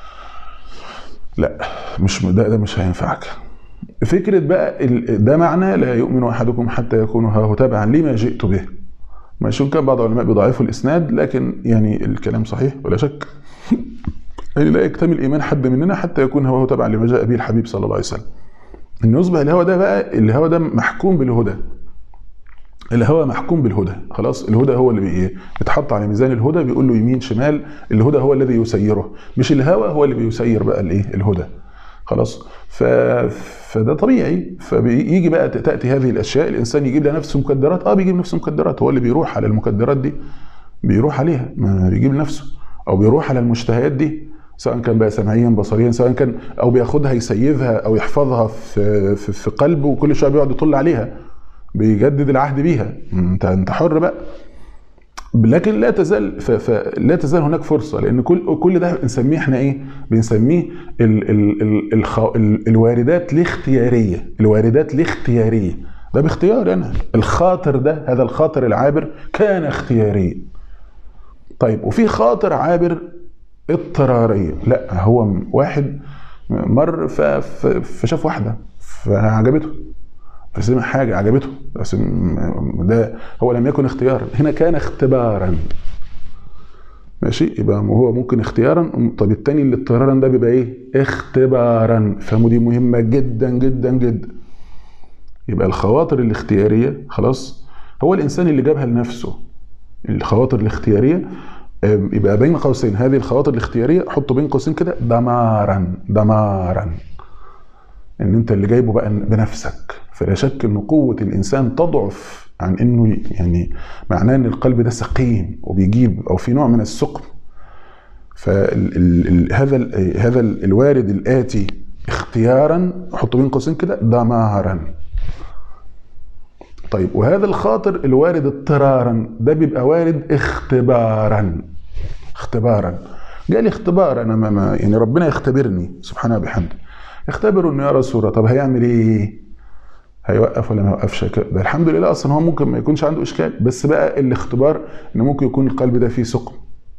لا مش ده ده مش هينفعك فكرة بقى ال- ده معنى لا يؤمن أحدكم حتى يكون هواه تبعا لما جئت به ماشي كان بعض العلماء بيضعفوا الإسناد لكن يعني الكلام صحيح ولا شك يعني لا يكتمل إيمان حد مننا حتى يكون هواه تبعا لما جاء به الحبيب صلى الله عليه وسلم إن يصبح الهوى ده بقى الهوى ده محكوم بالهدى الهوى محكوم بالهدى خلاص الهدى هو اللي بي- بيتحط على ميزان الهدى بيقول له يمين شمال الهدى هو الذي يسيره مش الهوى هو اللي بيسير بقى الايه الهدى خلاص ف... فده طبيعي فبيجي بقى تاتي هذه الاشياء الانسان يجيب لنفسه مكدرات اه بيجيب لنفسه مكدرات هو اللي بيروح على المكدرات دي بيروح عليها ما بيجيب لنفسه او بيروح على المشتهيات دي سواء كان بقى سمعيا بصريا سواء كان او بياخدها يسيفها او يحفظها في في, في قلبه وكل شويه بيقعد يطل عليها بيجدد العهد بيها انت انت حر بقى لكن لا تزال ف- فلا تزال هناك فرصه لان كل كل ده بنسميه احنا ايه؟ بنسميه ال ال ال الخ ال الواردات الاختياريه، الواردات الاختياريه ده باختيار انا الخاطر ده هذا الخاطر العابر كان اختياريا. طيب وفي خاطر عابر اضطراريا، لا هو م- واحد مر ف- ف- فشاف واحده فعجبته فسمع حاجه عجبته بس م- ده هو لم يكن اختيارا هنا كان اختبارا ماشي يبقى هو ممكن اختيارا طب التاني اللي اضطرارا ده بيبقى ايه اختبارا فهموا دي مهمه جدا جدا جدا يبقى الخواطر الاختياريه خلاص هو الانسان اللي جابها لنفسه الخواطر الاختياريه آم، يبقى بين قوسين هذه الخواطر الاختياريه حطوا بين قوسين كده دمارا دمارا ان انت اللي جايبه بقى بنفسك فلا شك ان قوه الانسان تضعف عن انه يعني معناه ان القلب ده سقيم وبيجيب او في نوع من السقم فهذا هذا ال- الوارد الاتي اختيارا حطوا بين قوسين كده دمارا طيب وهذا الخاطر الوارد اضطرارا ده بيبقى وارد اختبارا اختبارا جالي اختبار انا ما ما- يعني ربنا يختبرني سبحانه وبحمده يختبر انه يرى صوره طب هيعمل ايه؟ هيوقف ولا ما يوقفش ده الحمد لله اصلا هو ممكن ما يكونش عنده اشكال بس بقى الاختبار ان ممكن يكون القلب ده فيه سقم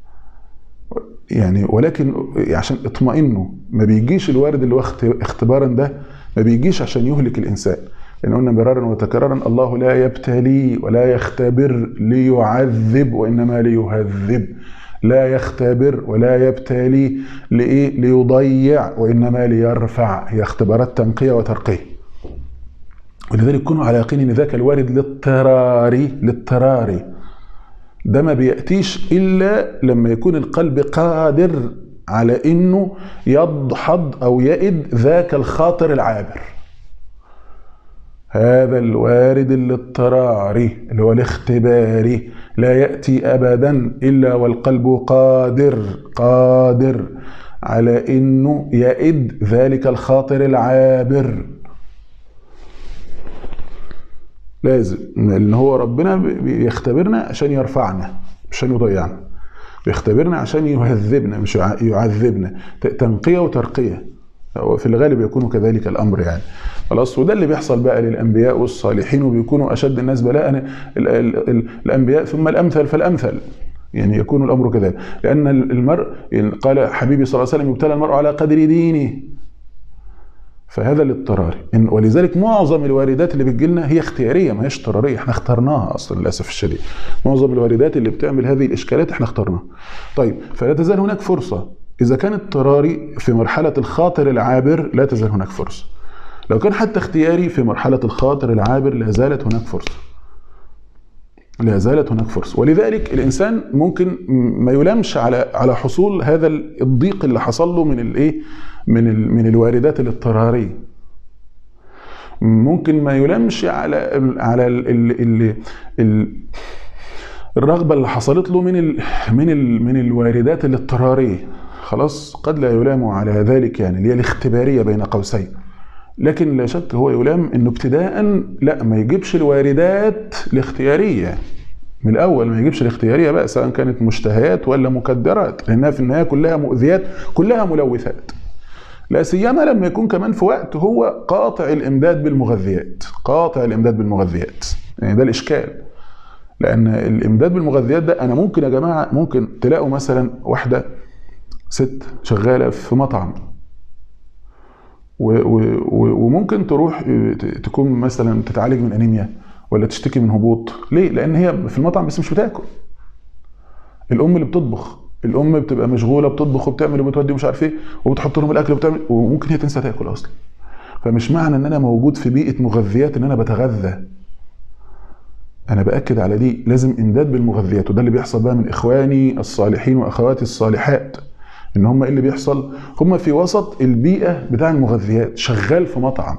يعني ولكن عشان اطمئنوا ما بيجيش الوارد اللي هو اخت- اختبارا ده ما بيجيش عشان يهلك الانسان لان قلنا مرارا وتكرارا الله لا يبتلي ولا يختبر ليعذب وانما ليهذب لا يختبر ولا يبتلي لايه ليضيع وانما ليرفع هي اختبارات تنقيه وترقيه ولذلك كونوا على يقين ان ذاك الوارد لاضطراري لاضطراري ده ما بياتيش الا لما يكون القلب قادر على انه يدحض او يئد ذاك الخاطر العابر هذا الوارد الاضطراري اللي هو الاختباري لا ياتي ابدا الا والقلب قادر قادر على انه يئد ذلك الخاطر العابر لازم لان هو ربنا بيختبرنا عشان يرفعنا مش عشان يضيعنا بيختبرنا عشان يهذبنا مش يعذبنا تنقيه وترقيه هو في الغالب يكون كذلك الامر يعني خلاص وده اللي بيحصل بقى للانبياء والصالحين وبيكونوا اشد الناس بلاء الانبياء ثم الامثل فالامثل يعني يكون الامر كذلك لان المرء قال حبيبي صلى الله عليه وسلم يبتلى المرء على قدر دينه فهذا الاضطراري ولذلك معظم الواردات اللي بتجي لنا هي اختياريه ما هيش اضطراريه احنا اخترناها اصلا للاسف الشديد معظم الواردات اللي بتعمل هذه الاشكالات احنا اخترناها طيب فلا تزال هناك فرصه اذا كان اضطراري في مرحله الخاطر العابر لا تزال هناك فرصه لو كان حتى اختياري في مرحله الخاطر العابر لا زالت هناك فرصه لا زالت هناك فرصه ولذلك الانسان ممكن ما يلامش على على حصول هذا الضيق اللي حصل له من الايه من من الواردات الاضطراريه ممكن ما يلامش على على ال ال ال الرغبه اللي حصلت له من ال من ال من الواردات الاضطراريه خلاص قد لا يلام على ذلك يعني اللي هي الاختباريه بين قوسين لكن لا شك هو يلام انه ابتداء لا ما يجيبش الواردات الاختياريه من الاول ما يجيبش الاختياريه بقى سواء كانت مشتهيات ولا مكدرات لانها في النهايه كلها مؤذيات كلها ملوثات لا سيما لما يكون كمان في وقت هو قاطع الامداد بالمغذيات قاطع الامداد بالمغذيات يعني ده الاشكال لان الامداد بالمغذيات ده انا ممكن يا جماعه ممكن تلاقوا مثلا واحده ست شغاله في مطعم وممكن تروح تكون مثلا تتعالج من انيميا ولا تشتكي من هبوط ليه لان هي في المطعم بس مش بتاكل الام اللي بتطبخ الام بتبقى مشغوله بتطبخ وبتعمل وبتودي ومش عارف ايه وبتحط لهم الاكل وبتعمل وممكن هي تنسى تاكل اصلا فمش معنى ان انا موجود في بيئه مغذيات ان انا بتغذى انا باكد على دي لازم امداد بالمغذيات وده اللي بيحصل بقى من اخواني الصالحين واخواتي الصالحات ان هم ايه اللي بيحصل هم في وسط البيئه بتاع المغذيات شغال في مطعم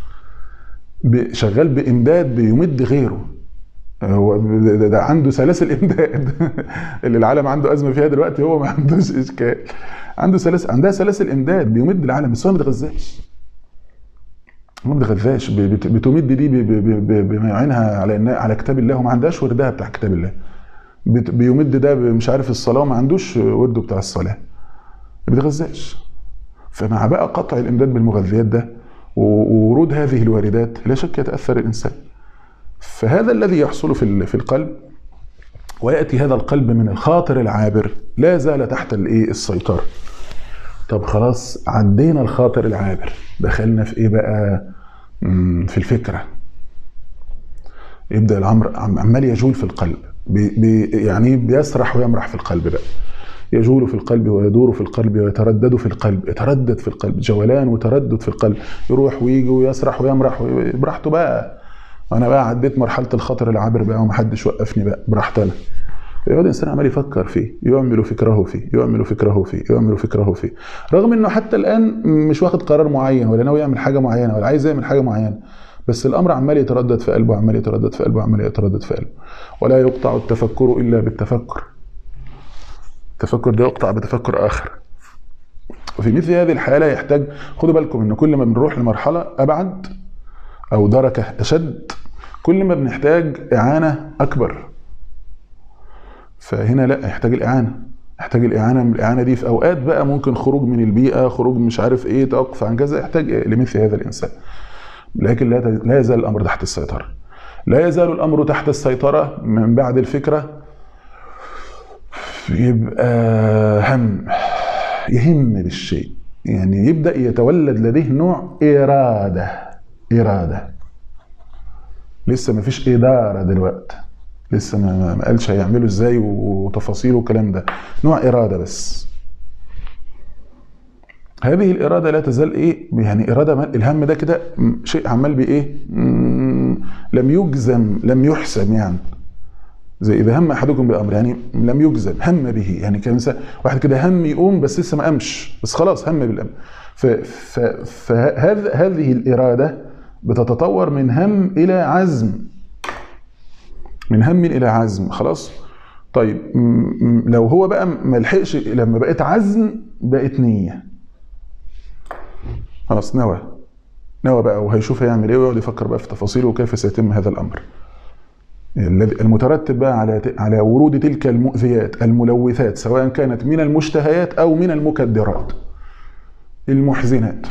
شغال بامداد بيمد غيره هو ده, ده عنده سلاسل امداد اللي العالم عنده ازمه فيها دلوقتي هو ما عندوش اشكال عنده سلاسل عندها سلاسل امداد بيمد العالم بس هو ما بيتغذاش ما بتغذاش بتمد دي بما يعينها على على كتاب الله وما عندهاش وردها بتاع كتاب الله بيمد ده مش عارف الصلاه وما عندوش ورده بتاع الصلاه ما بيتغذاش فمع بقى قطع الامداد بالمغذيات ده وورود هذه الواردات لا شك يتاثر الانسان فهذا الذي يحصل في في القلب وياتي هذا القلب من الخاطر العابر لا زال تحت الايه السيطره طب خلاص عدينا الخاطر العابر دخلنا في ايه بقى في الفكره يبدا الامر عمال يجول في القلب بي بي يعني بيسرح ويمرح في القلب بقى يجول في القلب ويدور في القلب ويتردد في القلب يتردد في القلب جولان وتردد في القلب يروح ويجي ويسرح ويمرح براحته بقى انا بقى عديت مرحله الخطر العابر بقى ومحدش وقفني بقى براحتي انا يقعد الانسان عمال يفكر فيه يعمل فكره فيه يعمل فكره فيه يعمل فكره فيه رغم انه حتى الان مش واخد قرار معين ولا ناوي يعمل حاجه معينه ولا عايز يعمل حاجه معينه بس الامر عمال يتردد في قلبه عمال يتردد في قلبه عمال يتردد في قلبه ولا يقطع التفكر الا بالتفكر التفكر ده يقطع بتفكر اخر وفي مثل هذه الحاله يحتاج خدوا بالكم ان كل ما بنروح لمرحله ابعد او دركه اشد كل ما بنحتاج اعانه اكبر فهنا لا يحتاج الاعانه يحتاج الاعانه من الاعانه دي في اوقات بقى ممكن خروج من البيئه خروج مش عارف ايه توقف عن كذا يحتاج لمثل هذا الانسان لكن لا لا يزال الامر تحت السيطره لا يزال الامر تحت السيطره من بعد الفكره يبقى هم يهم بالشيء يعني يبدا يتولد لديه نوع اراده اراده لسه ما فيش اداره دلوقتي لسه ما, ما قالش هيعملوا ازاي وتفاصيل والكلام ده نوع اراده بس هذه الاراده لا تزال ايه يعني اراده الهم ده كده شيء عمال بايه لم يجزم لم يحسم يعني زي اذا هم احدكم بامر يعني لم يجزم هم به يعني كان مثلا واحد كده هم يقوم بس لسه ما قامش بس خلاص هم بالامر ف- ف- فهذ هذه الاراده بتتطور من هم الى عزم من هم الى عزم خلاص طيب م- م- لو هو بقى ما لحقش لما بقت عزم بقت نيه خلاص نوى نوى بقى وهيشوف هيعمل ايه ويقعد يفكر بقى في تفاصيله وكيف سيتم هذا الامر الذي المترتب بقى على على ورود تلك المؤذيات الملوثات سواء كانت من المشتهيات او من المكدرات المحزنات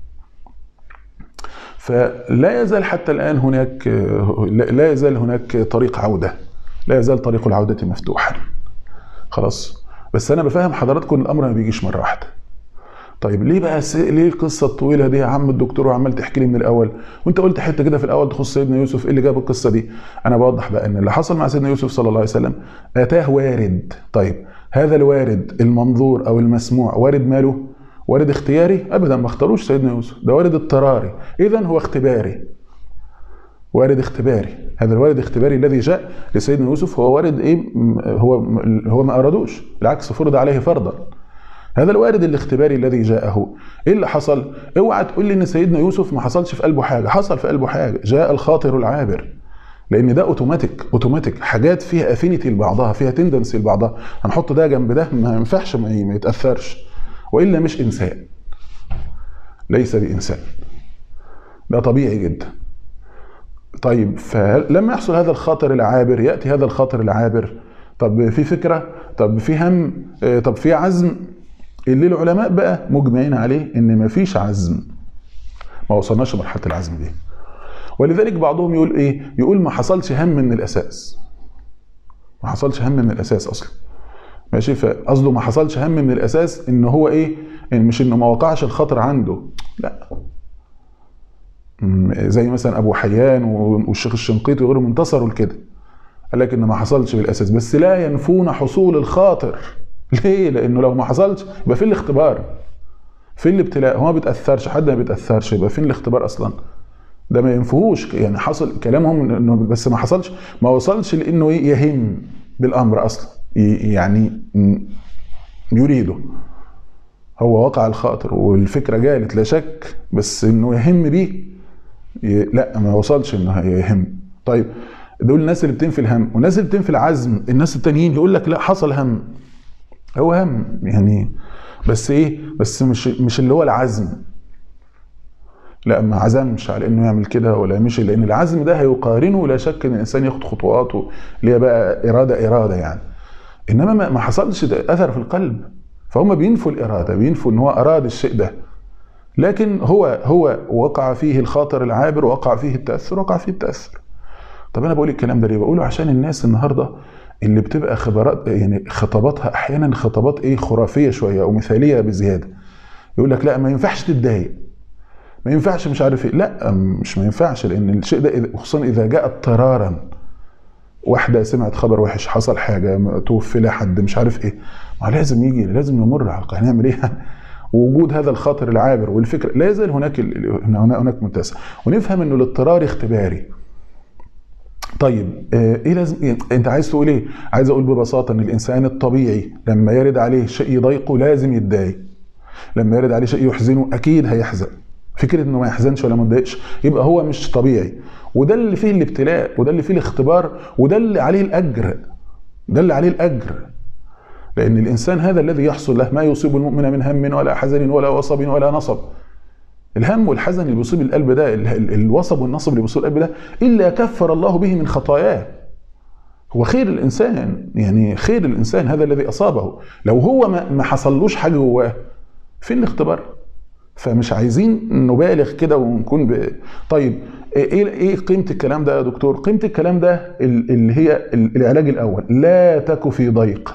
فلا يزال حتى الان هناك لا يزال هناك طريق عوده لا يزال طريق العوده مفتوحا خلاص بس انا بفهم حضراتكم الامر ما بيجيش مره واحده طيب ليه بقى س... ليه القصه الطويله دي يا عم الدكتور وعمال تحكي لي من الاول وانت قلت حته كده في الاول تخص سيدنا يوسف ايه اللي جاب القصه دي انا بوضح بقى ان اللي حصل مع سيدنا يوسف صلى الله عليه وسلم اتاه وارد طيب هذا الوارد المنظور او المسموع وارد ماله وارد اختياري ابدا ما اختاروش سيدنا يوسف ده وارد اضطراري اذا هو اختباري وارد اختباري هذا الوارد الاختباري الذي جاء لسيدنا يوسف هو وارد ايه م- هو هو ما ارادوش بالعكس فرض عليه فرضا هذا الوارد الاختباري الذي جاءه ايه اللي حصل اوعى تقول لي ان سيدنا يوسف ما حصلش في قلبه حاجه حصل في قلبه حاجه جاء الخاطر العابر لان ده اوتوماتيك اوتوماتيك حاجات فيها افينيتي لبعضها فيها تندنسي لبعضها هنحط ده جنب ده ما ينفعش ما ما يتاثرش والا مش انسان ليس بانسان ده طبيعي جدا طيب فلما يحصل هذا الخاطر العابر ياتي هذا الخاطر العابر طب في فكره طب في هم آه، طب في عزم اللي العلماء بقى مجمعين عليه ان مفيش عزم ما وصلناش لمرحله العزم دي ولذلك بعضهم يقول ايه يقول ما حصلش هم من الاساس ما حصلش هم من الاساس اصلا ماشي فقصده ما حصلش هم من الاساس ان هو ايه إن مش انه ما وقعش الخطر عنده لا م- زي مثلا ابو حيان والشيخ الشنقيطي وغيرهم انتصروا لكده قال لك ان ما حصلش بالاساس بس لا ينفون حصول الخاطر ليه لانه لو ما حصلش يبقى فين الاختبار فين الابتلاء هو ما بيتاثرش حد ما بيتاثرش يبقى فين الاختبار اصلا ده ما ينفهوش يعني حصل كلامهم انه بس ما حصلش ما وصلش لانه إيه؟ يهم بالامر اصلا ي- يعني م- يريده هو وقع الخاطر والفكره جالت لا شك بس انه يهم بيه ي- لا ما وصلش انه يهم طيب دول الناس اللي بتنفي الهم والناس اللي بتنفي العزم الناس التانيين يقول لك لا حصل هم هو هم يعني بس ايه بس مش مش اللي هو العزم لا ما عزمش على انه يعمل كده ولا مشي لان العزم ده هيقارنه لا شك ان الانسان ياخد خطواته اللي هي بقى اراده اراده يعني انما ما ما حصلش ده اثر في القلب فهم بينفوا الاراده بينفوا ان هو اراد الشيء ده لكن هو هو وقع فيه الخاطر العابر وقع فيه التاثر وقع فيه التاثر طب انا بقول الكلام ده ليه بقوله عشان الناس النهارده اللي بتبقى خبرات يعني خطاباتها احيانا خطابات ايه خرافيه شويه او مثاليه بزياده يقول لك لا ما ينفعش تتضايق ما ينفعش مش عارف ايه لا مش ما ينفعش لان الشيء ده إذا- خصوصا اذا جاء اضطرارا واحده سمعت خبر وحش حصل حاجه توفي لها حد مش عارف ايه ما لازم يجي لازم نمر على القناه هنعمل ايه ووجود هذا الخاطر العابر والفكره لا يزال هناك ال- ال- هنا- هناك متسع ونفهم انه الاضطرار اختباري طيب آه، ايه لازم إيه؟ انت عايز تقول ايه عايز اقول ببساطه ان الانسان الطبيعي لما يرد عليه شيء يضايقه لازم يتضايق لما يرد عليه شيء يحزنه اكيد هيحزن فكره انه ما يحزنش ولا ما يتضايقش يبقى هو مش طبيعي وده اللي فيه الابتلاء وده اللي فيه الاختبار وده اللي عليه الاجر ده اللي عليه الاجر لان الانسان هذا الذي يحصل له ما يصيب المؤمن من هم ولا حزن ولا وصب ولا نصب الهم والحزن اللي بيصيب القلب ده ال- ال- الوصب والنصب اللي بيصيب القلب ده الا كفر الله به من خطاياه هو خير الانسان يعني خير الانسان هذا الذي اصابه لو هو ما ما حصلوش حاجه جواه فين الاختبار فمش عايزين نبالغ كده ونكون ب... طيب ايه ايه قيمه الكلام ده يا دكتور قيمه الكلام ده ال- اللي هي ال- العلاج الاول لا تك في ضيق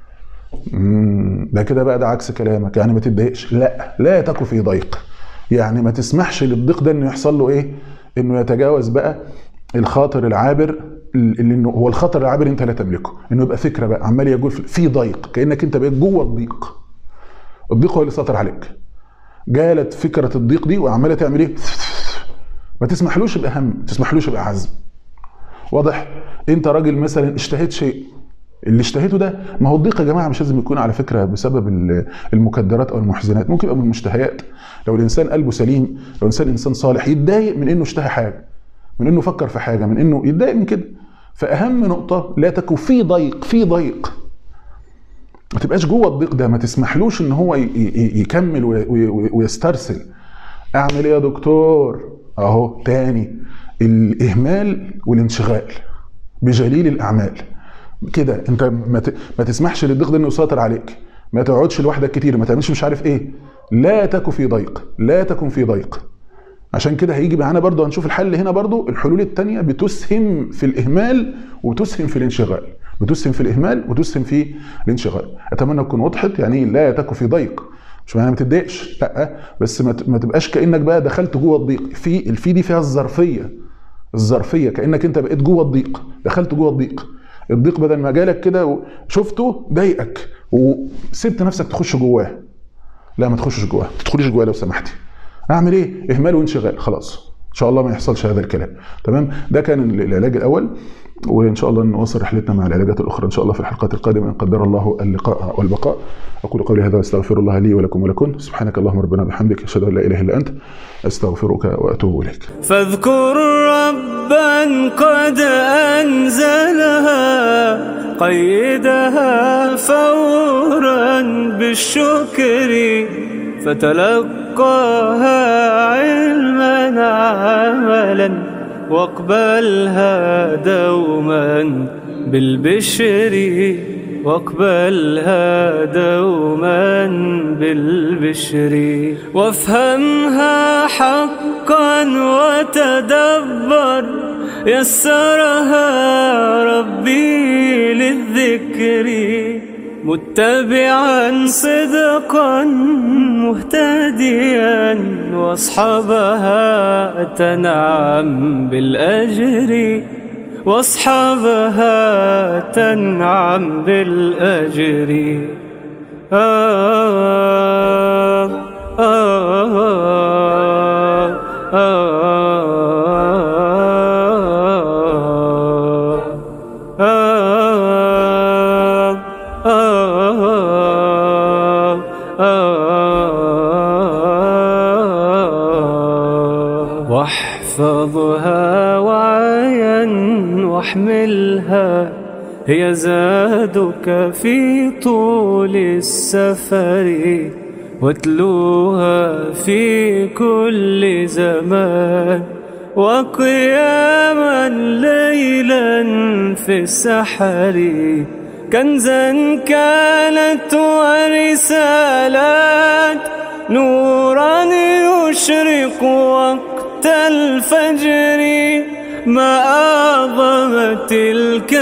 مم، ده كده بقى ده عكس كلامك يعني ما تتضايقش لا لا تك في ضيق يعني ما تسمحش للضيق ده انه يحصل له ايه انه يتجاوز بقى الخاطر العابر اللي انه هو الخطر العابر انت لا تملكه انه يبقى فكره بقى عمال يجول في- في ضيق كانك انت بقيت جوه الضيق الضيق هو اللي سيطر عليك جالت فكره الضيق دي وعماله تعمل ايه ما تسمحلوش يبقى هم ما تسمحلوش يبقى عزم واضح انت راجل مثلا اشتهيت شيء اللي اشتهيته ده ما هو الضيق يا جماعه مش لازم يكون على فكره بسبب ال- المكدرات او المحزنات ممكن يبقى من المشتهيات لو الانسان قلبه سليم لو الانسان انسان صالح يتضايق من انه اشتهى حاجه من انه فكر في حاجه من انه يتضايق من كده فاهم نقطه لا تكن في ضيق في ضيق ما تبقاش جوه الضيق ده ما تسمحلوش ان هو ي- ي- يكمل وي- وي- ويسترسل اعمل ايه يا دكتور اهو تاني الاهمال والانشغال بجليل الاعمال كده انت ما ت- ما تسمحش للضيق ده انه يسيطر عليك ما تقعدش لوحدك كتير ما تعملش مش عارف ايه لا تكن في ضيق لا تكن في ضيق عشان كده هيجي معانا برضو هنشوف الحل هنا برضو الحلول التانية بتسهم في الإهمال وتسهم في الانشغال بتسهم في الإهمال وتسهم في الانشغال أتمنى تكون وضحت يعني إيه لا تكن في ضيق مش معناها ما تتضايقش لا بس ما ت- ما تبقاش كأنك بقى دخلت جوه الضيق في الفي دي فيها الظرفية الظرفية كأنك أنت بقيت جوه الضيق دخلت جوه الضيق الضيق بدل ما جالك كده شفته ضايقك وسبت نفسك تخش جواه لا ما تخشش جواه ما تدخليش جواه لو سمحتي اعمل ايه اهمال وانشغال خلاص ان شاء الله ما يحصلش هذا الكلام تمام ده كان العلاج الاول وان شاء الله نواصل رحلتنا مع العلاجات الاخرى ان شاء الله في الحلقات القادمه ان قدر الله اللقاء والبقاء اقول قولي هذا واستغفر الله لي ولكم ولكم سبحانك اللهم ربنا بحمدك اشهد ان لا اله الا انت استغفرك واتوب اليك فاذكر ربا قد أنزلها قيدها فورا بالشكر فتلقاها علما عملا واقبلها دوما بالبشر واقبلها دوما بالبشر وافهمها حقا وتدبر يسرها ربي للذكر متبعا صدقا مهتديا واصحابها تنعم بالاجر واصحابها تنعم بالاجر آه آه آه آه آه آه واحفظها وعيا واحملها هي زادك في طول السفر واتلوها في كل زمان وقياما ليلا في السحر كنزا كانت ورسالات نورا يشرق وقت الفجر ما أعظم تلك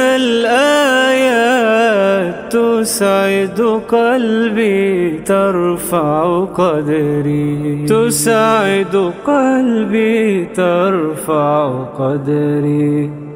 الآيات تسعد قلبي ترفع قدري تسعد قلبي ترفع قدري